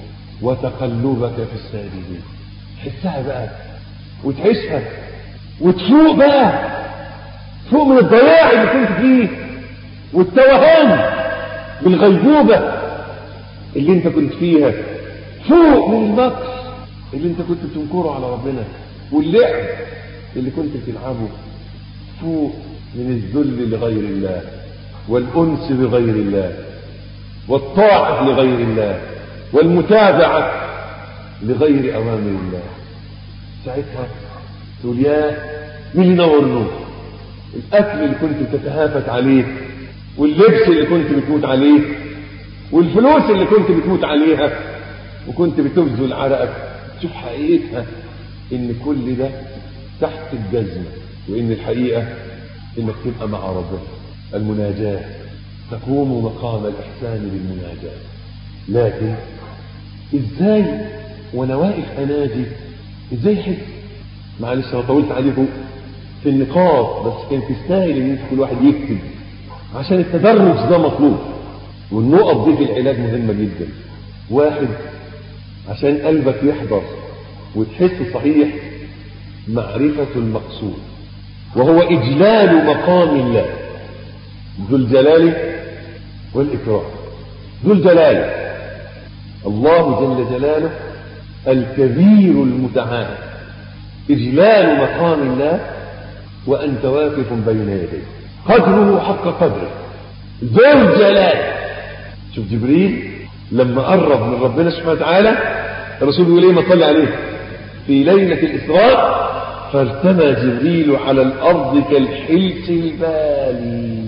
وتقلبك في الساجدين تحسها بقى وتعيشها وتفوق بقى فوق من الضياع اللي كنت فيه والتوهان بالغيبوبة اللي انت كنت فيها فوق من المكر اللي انت كنت بتنكره على ربنا واللعب اللي كنت بتلعبه فوق من الذل لغير الله والأنس بغير الله والطاعة لغير الله والمتابعة لغير أوامر الله ساعتها تقول يا مين اللي نور النور الأكل اللي كنت بتتهافت عليه واللبس اللي كنت بتموت عليه والفلوس اللي كنت بتموت عليها وكنت بتبذل عرقك تشوف حقيقتها ان كل ده تحت الجزمة وان الحقيقة انك تبقى مع ربنا المناجاة تقوم مقام الإحسان بالمناجاة لكن ازاي وانا واقف اناجي ازاي احس معلش انا طولت عليكم في النقاط بس كان تستاهل ان انت كل واحد يكتب عشان التدرج ده مطلوب والنقط دي في العلاج مهمة جدا واحد عشان قلبك يحضر وتحس صحيح معرفة المقصود وهو إجلال مقام الله ذو الجلال والإكرام ذو الجلال الله جل جلاله الكبير المتعال إجلال مقام الله وأنت واقف بين يديه قدره حق قدره ذو الجلال شوف جبريل لما قرب من ربنا سبحانه وتعالى الرسول يقول ايه ما صلي عليه في ليلة الإسراء فارتمى جبريل على الأرض كالحلس البالي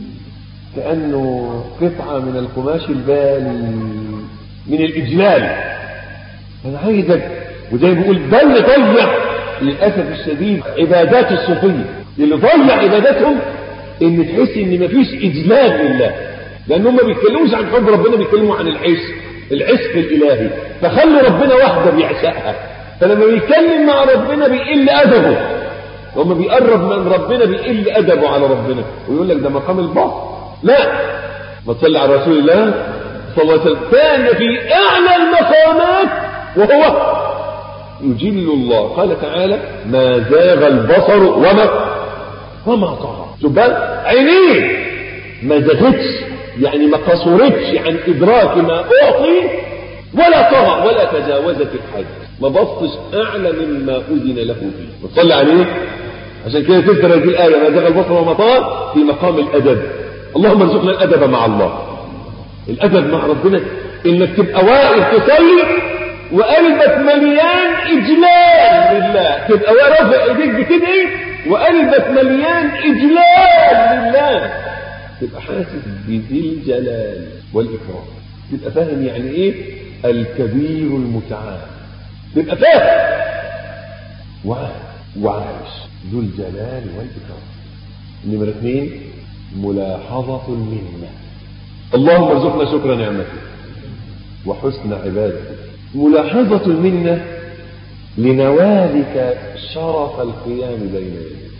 كأنه قطعة من القماش البالي من الإجلال أنا عايزك وزي ما بيقول ده اللي ضيع للأسف الشديد عبادات الصوفية اللي ضيع عباداتهم إن تحس إن مفيش إجلال لله لأن هم ما بيتكلموش عن حب ربنا بيتكلموا عن العشق العشق الإلهي فخلوا ربنا وحده بيعشقها فلما بيتكلم مع ربنا بيقل أدبه لما بيقرب من ربنا بيقل أدبه على ربنا ويقول لك ده مقام الباطل لا ما تصلي على رسول الله صلى الله عليه وسلم كان في أعلى المقامات وهو يجل الله قال تعالى ما زاغ البصر وما وما طغى شوف بقى عينيه ما زغتش يعني ما قصرتش عن إدراك ما أعطي ولا طغى ولا تجاوزت الحد ما بصش أعلى مما أذن له فيه وتصلي عليه عشان كده تذكر هذه الآية ما زغ البصر وما طغى في مقام الأدب اللهم ارزقنا الأدب مع الله الأدب مع ربنا إنك تبقى واقف تصلي وقلبك مليان إجلال لله تبقى رافع إيديك بتدعي وقلبك مليان إجلال لله تبقى حاسس بذي الجلال والإكرام تبقى فاهم يعني إيه الكبير المتعال تبقى فاهم وعايش وعايش ذو الجلال والإكرام نمرة اثنين ملاحظة المنة اللهم ارزقنا شكر نعمتك وحسن عبادتك ملاحظة المنة لنوالك شرف القيام بين يديك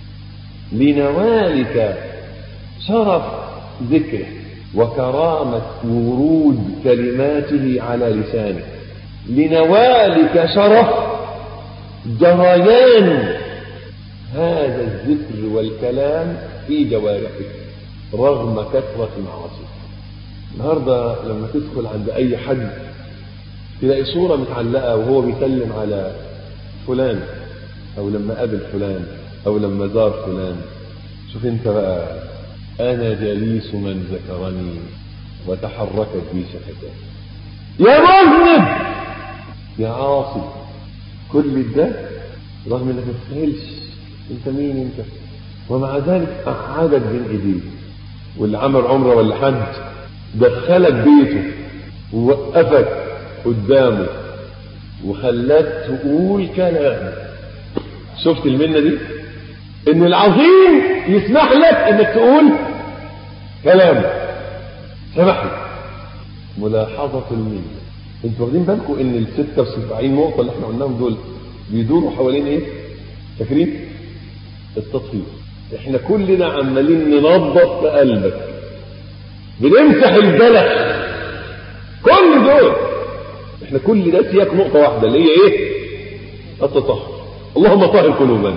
لنوالك شرف ذكره وكرامة ورود كلماته على لسانك لنوالك شرف جريان هذا الذكر والكلام في جوارحك رغم كثرة معاصيك النهارده لما تدخل عند أي حد تلاقي صورة متعلقة وهو بيسلم على فلان أو لما قابل فلان أو لما زار فلان شوف أنت بقى أنا جليس من ذكرني وتحركت بي شفتاه يا مذنب يا عاصي كل ده رغم انك ما تستاهلش انت مين انت ومع ذلك قعدك بين ايديه واللي عمل عمره ولا حج دخلك بيته ووقفك قدامه وخلاك تقول كلام شفت المنة دي ان العظيم يسمح لك انك تقول كلام سمح لك ملاحظة المنة انتوا واخدين بالكم ان ال 76 نقطة اللي احنا قلناهم دول بيدوروا حوالين ايه؟ فاكرين؟ التطهير احنا كلنا عمالين ننظف في قلبك بنمسح البلح كل دول احنا كل ده سياق نقطة واحدة اللي هي ايه؟ التطهر اللهم طهر قلوبنا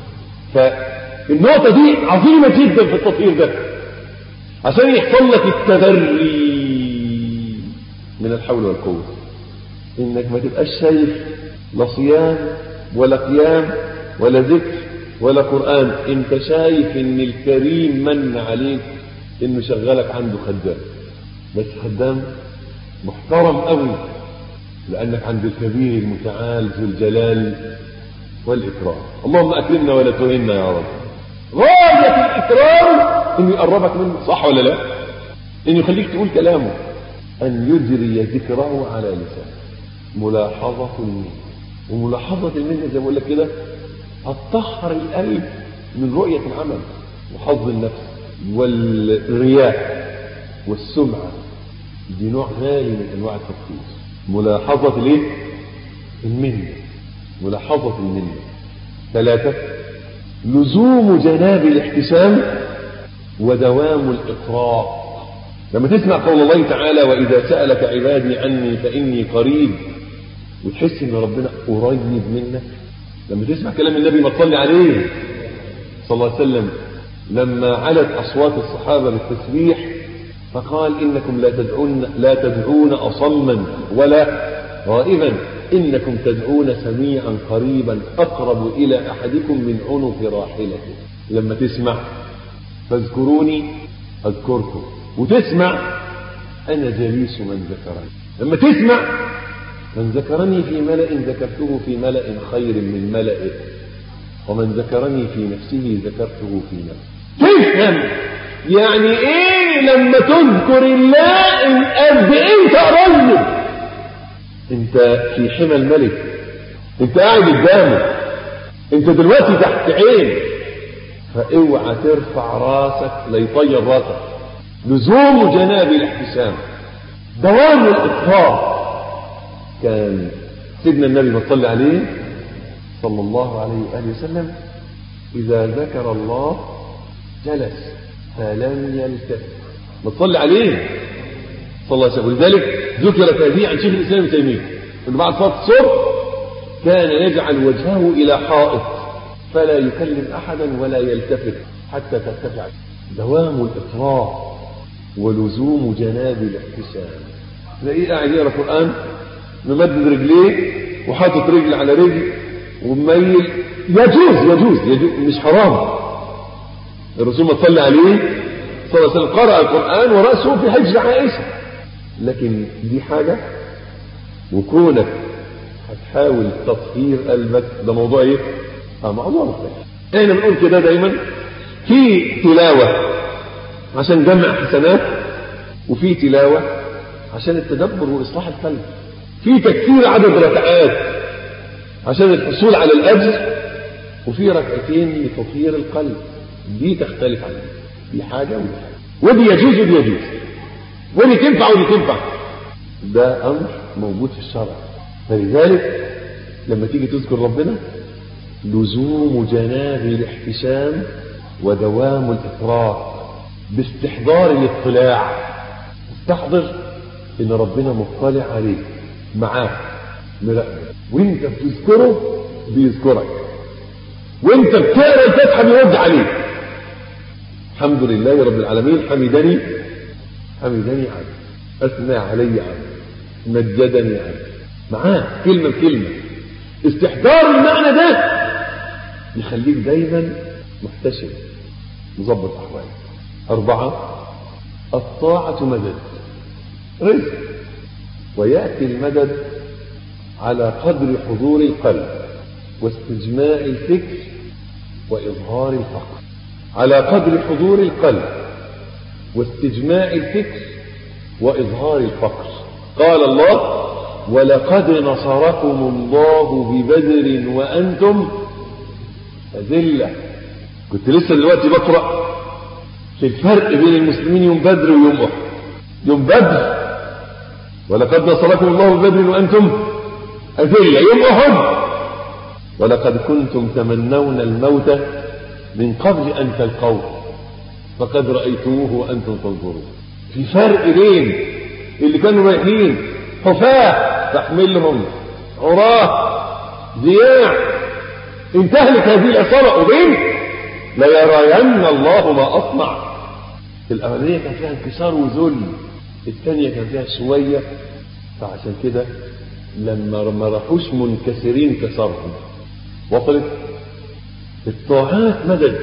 فالنقطة دي عظيمة جدا في التطهير ده عشان يحصل لك التبري من الحول والقوة انك ما تبقاش شايف لا صيام ولا قيام ولا ذكر ولا قرآن انت شايف ان الكريم من عليك انه شغلك عنده خدام بس خدام محترم قوي لانك عند الكبير المتعال ذو الجلال والاكرام اللهم اكرمنا ولا تهنا يا رب غاية الاكرام انه يقربك منه صح ولا لا انه يخليك تقول كلامه ان يجري ذكره على لسانه ملاحظة المنة وملاحظة المنة زي ما بقول لك كده هتطهر القلب من رؤية العمل وحظ النفس والرياء والسمعة دي نوع غالي من انواع التفكير ملاحظة الايه؟ المنة ملاحظة المنة ثلاثة لزوم جناب الاحتسام ودوام الإقراء لما تسمع قول الله تعالى وإذا سألك عبادي عني فإني قريب وتحس إن ربنا قريب منك لما تسمع كلام النبي ما تصلي عليه صلى الله عليه وسلم لما علت أصوات الصحابة بالتسبيح فقال إنكم لا تدعون لا تدعون أصما ولا غائبا إنكم تدعون سميعا قريبا أقرب إلى أحدكم من عنق راحلته لما تسمع فاذكروني أذكركم وتسمع أنا جليس من ذكرني لما تسمع من ذكرني في ملأ ذكرته في ملأ خير من ملئه ومن ذكرني في نفسه ذكرته في نفسه تفهم يعني ايه لما تذكر الله ان قد انت قريب انت في حمى الملك انت قاعد قدامه انت دلوقتي تحت عين فاوعى ترفع راسك ليطير راسك لزوم جناب الاحتسام دوام الاطهار كان سيدنا النبي ما صلى عليه صلى الله عليه واله وسلم اذا ذكر الله جلس فلم يلتفت ما تصلي عليه صلى الله عليه وسلم ولذلك ذكرت هذه عن شيخ الاسلام ابن تيميه انه بعد صلاه الصبح كان يجعل وجهه الى حائط فلا يكلم أحدا ولا يلتفت حتى ترتفع دوام الإقرار ولزوم جناب الاحتساب تلاقيه قاعد يقرا قرآن ممدد رجليه وحاطط رجل على رجل ومميل يجوز يجوز, يجوز مش حرام الرسول ما صلى عليه صلى الله عليه وسلم قرأ القرآن ورأسه في حجر عائشة لكن دي حاجة وكونك هتحاول تطهير قلبك ده موضوع ايه؟ اه موضوع مختلف احنا بنقول كده دايما في تلاوة عشان جمع حسنات وفي تلاوة عشان التدبر وإصلاح القلب في تكثير عدد ركعات عشان الحصول على الأجر وفي ركعتين لتطهير القلب دي تختلف عن دي دي حاجة ودي حاجة ودي يجوز ودي يجوز ودي تنفع ودي تنفع ده أمر موجود في الشرع فلذلك لما تيجي تذكر ربنا لزوم جناب الاحتشام ودوام الإقرار باستحضار الاطلاع استحضر ان ربنا مطلع عليك معاك مراقبك وانت بتذكره بيذكرك وانت بتقرا الفاتحه بيرد عليك الحمد لله رب العالمين حمدني حمدني عبد اثنى علي عبد مجدني عبد معاه كلمه بكلمه استحضار المعنى ده يخليك دايما محتشم مظبط احوالك اربعه الطاعه مدد رزق ويأتي المدد على قدر حضور القلب واستجماع الفكر وإظهار الفقر على قدر حضور القلب واستجماع الفكر وإظهار الفقر قال الله ولقد نصركم الله ببدر وأنتم أذلة كنت لسه دلوقتي بقرأ في الفرق بين المسلمين يوم بدر ويوم أحد يوم بدر ولقد نصركم الله ببدر وأنتم أذلة يوم أحد ولقد كنتم تمنون الموت من قبل أن تلقوه فقد رأيتموه وأنتم تنظرون في فرق بين اللي كانوا رايحين حفاة تحملهم عراة ضياع ان تهلك هذه العصابة وبين ليرين الله ما أصنع الأولانية كان فيها انكسار وذل الثانية كان فيها شوية فعشان كده لما ما راحوش منكسرين كسرهم وصلت الطاعات مدد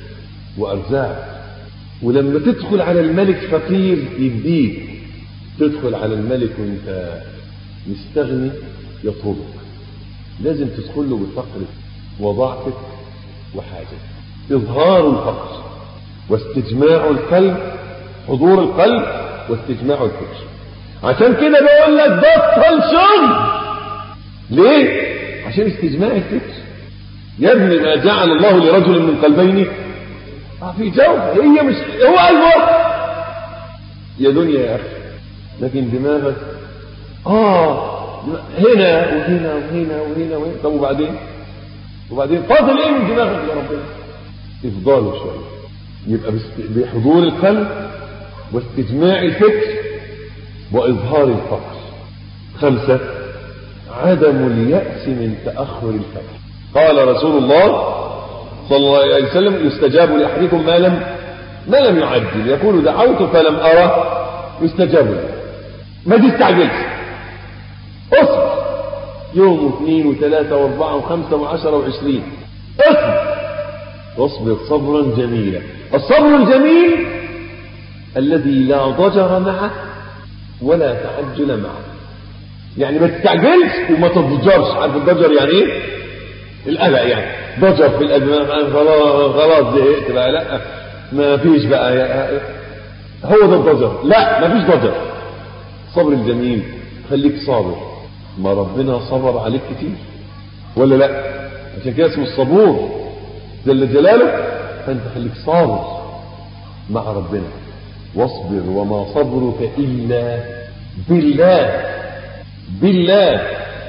وأرزاق ولما تدخل على الملك فقير يديك تدخل على الملك وانت مستغني يطردك لازم تدخل له بفقرك وضعفك وحاجتك إظهار الفقر واستجماع القلب حضور القلب واستجماع الفكر عشان كده بقول لك بطل شغل ليه؟ عشان استجماع الفكر يا ابني ما جعل الله لرجل من قلبين آه في جوف هي مش هو قلبه يا دنيا يا اخي لكن دماغك اه هنا وهنا وهنا وهنا وهنا طب وبعدين وبعدين فاضل ايه من دماغك يا ربنا افضاله شويه يبقى بحضور القلب واستجماع الفكر واظهار الفقر خمسه عدم الياس من تاخر الفجر قال رسول الله صلى الله عليه وسلم يستجاب لاحدكم ما لم ما لم يعجل يقول دعوت فلم ارى يستجاب له ما تستعجلش اصبر يوم واثنين وثلاثة واربعة وخمسة وعشرة وعشرين اصبر واصبر صبرا جميلا الصبر الجميل الذي لا ضجر معه ولا تعجل معه يعني ما تستعجلش وما تضجرش عارف الضجر يعني ايه القلق يعني ضجر في القلب خلاص خلاص زهقت بقى لا ما فيش بقى هو ده الضجر لا ما فيش ضجر الصبر الجميل خليك صابر ما ربنا صبر عليك كتير ولا لا عشان كده اسمه الصبور جل جلاله فانت خليك صابر مع ربنا واصبر وما صبرك الا بالله بالله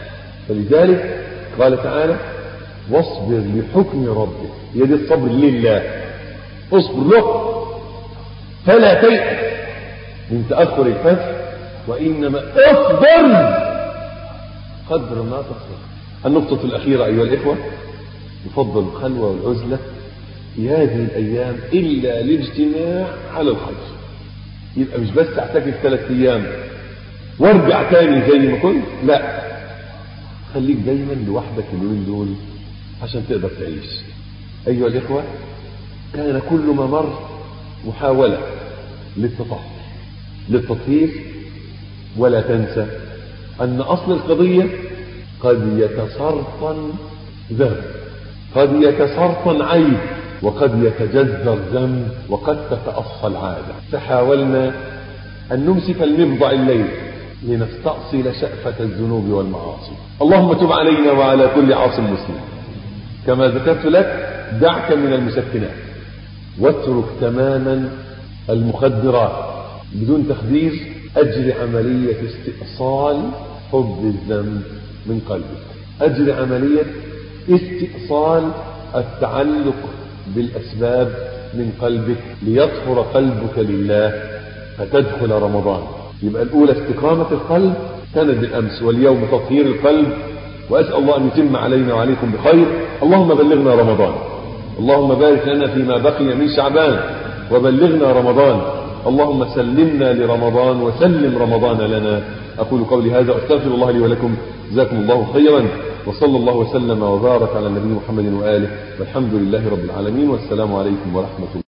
فلذلك قال تعالى واصبر لحكم ربك هي دي الصبر لله اصبر له فلا تيأس من تأخر الفتح وإنما اصبر قدر ما تصبر النقطة الأخيرة أيها الإخوة يفضل الخلوة والعزلة في هذه الأيام إلا الاجتماع على الخير يبقى مش بس اعتكف ثلاث أيام وارجع تاني زي ما كنت لا خليك دايما لوحدك اليومين دول عشان تقدر تعيش أيها الإخوة كان كل ما مر محاولة للتطهر للتطهير ولا تنسى أن أصل القضية قد يتسرطن ذنب قد يتسرطن عيب وقد يتجذر ذنب وقد تتأصل عادة فحاولنا أن نمسك المفضع الليل لنستأصل شأفة الذنوب والمعاصي اللهم تب علينا وعلى كل عاص مسلم كما ذكرت لك دعك من المسكنات واترك تماما المخدرات بدون تخدير أجري عملية استئصال حب الذنب من قلبك أجري عملية استئصال التعلق بالأسباب من قلبك ليطهر قلبك لله فتدخل رمضان يبقى الأولى استقامة القلب كانت بالأمس واليوم تطهير القلب وأسأل الله أن يتم علينا وعليكم بخير اللهم بلغنا رمضان اللهم بارك لنا فيما بقي من شعبان وبلغنا رمضان اللهم سلمنا لرمضان وسلم رمضان لنا أقول قولي هذا أستغفر الله لي ولكم جزاكم الله خيرا وصلى الله وسلم وبارك على النبي محمد وآله والحمد لله رب العالمين والسلام عليكم ورحمة الله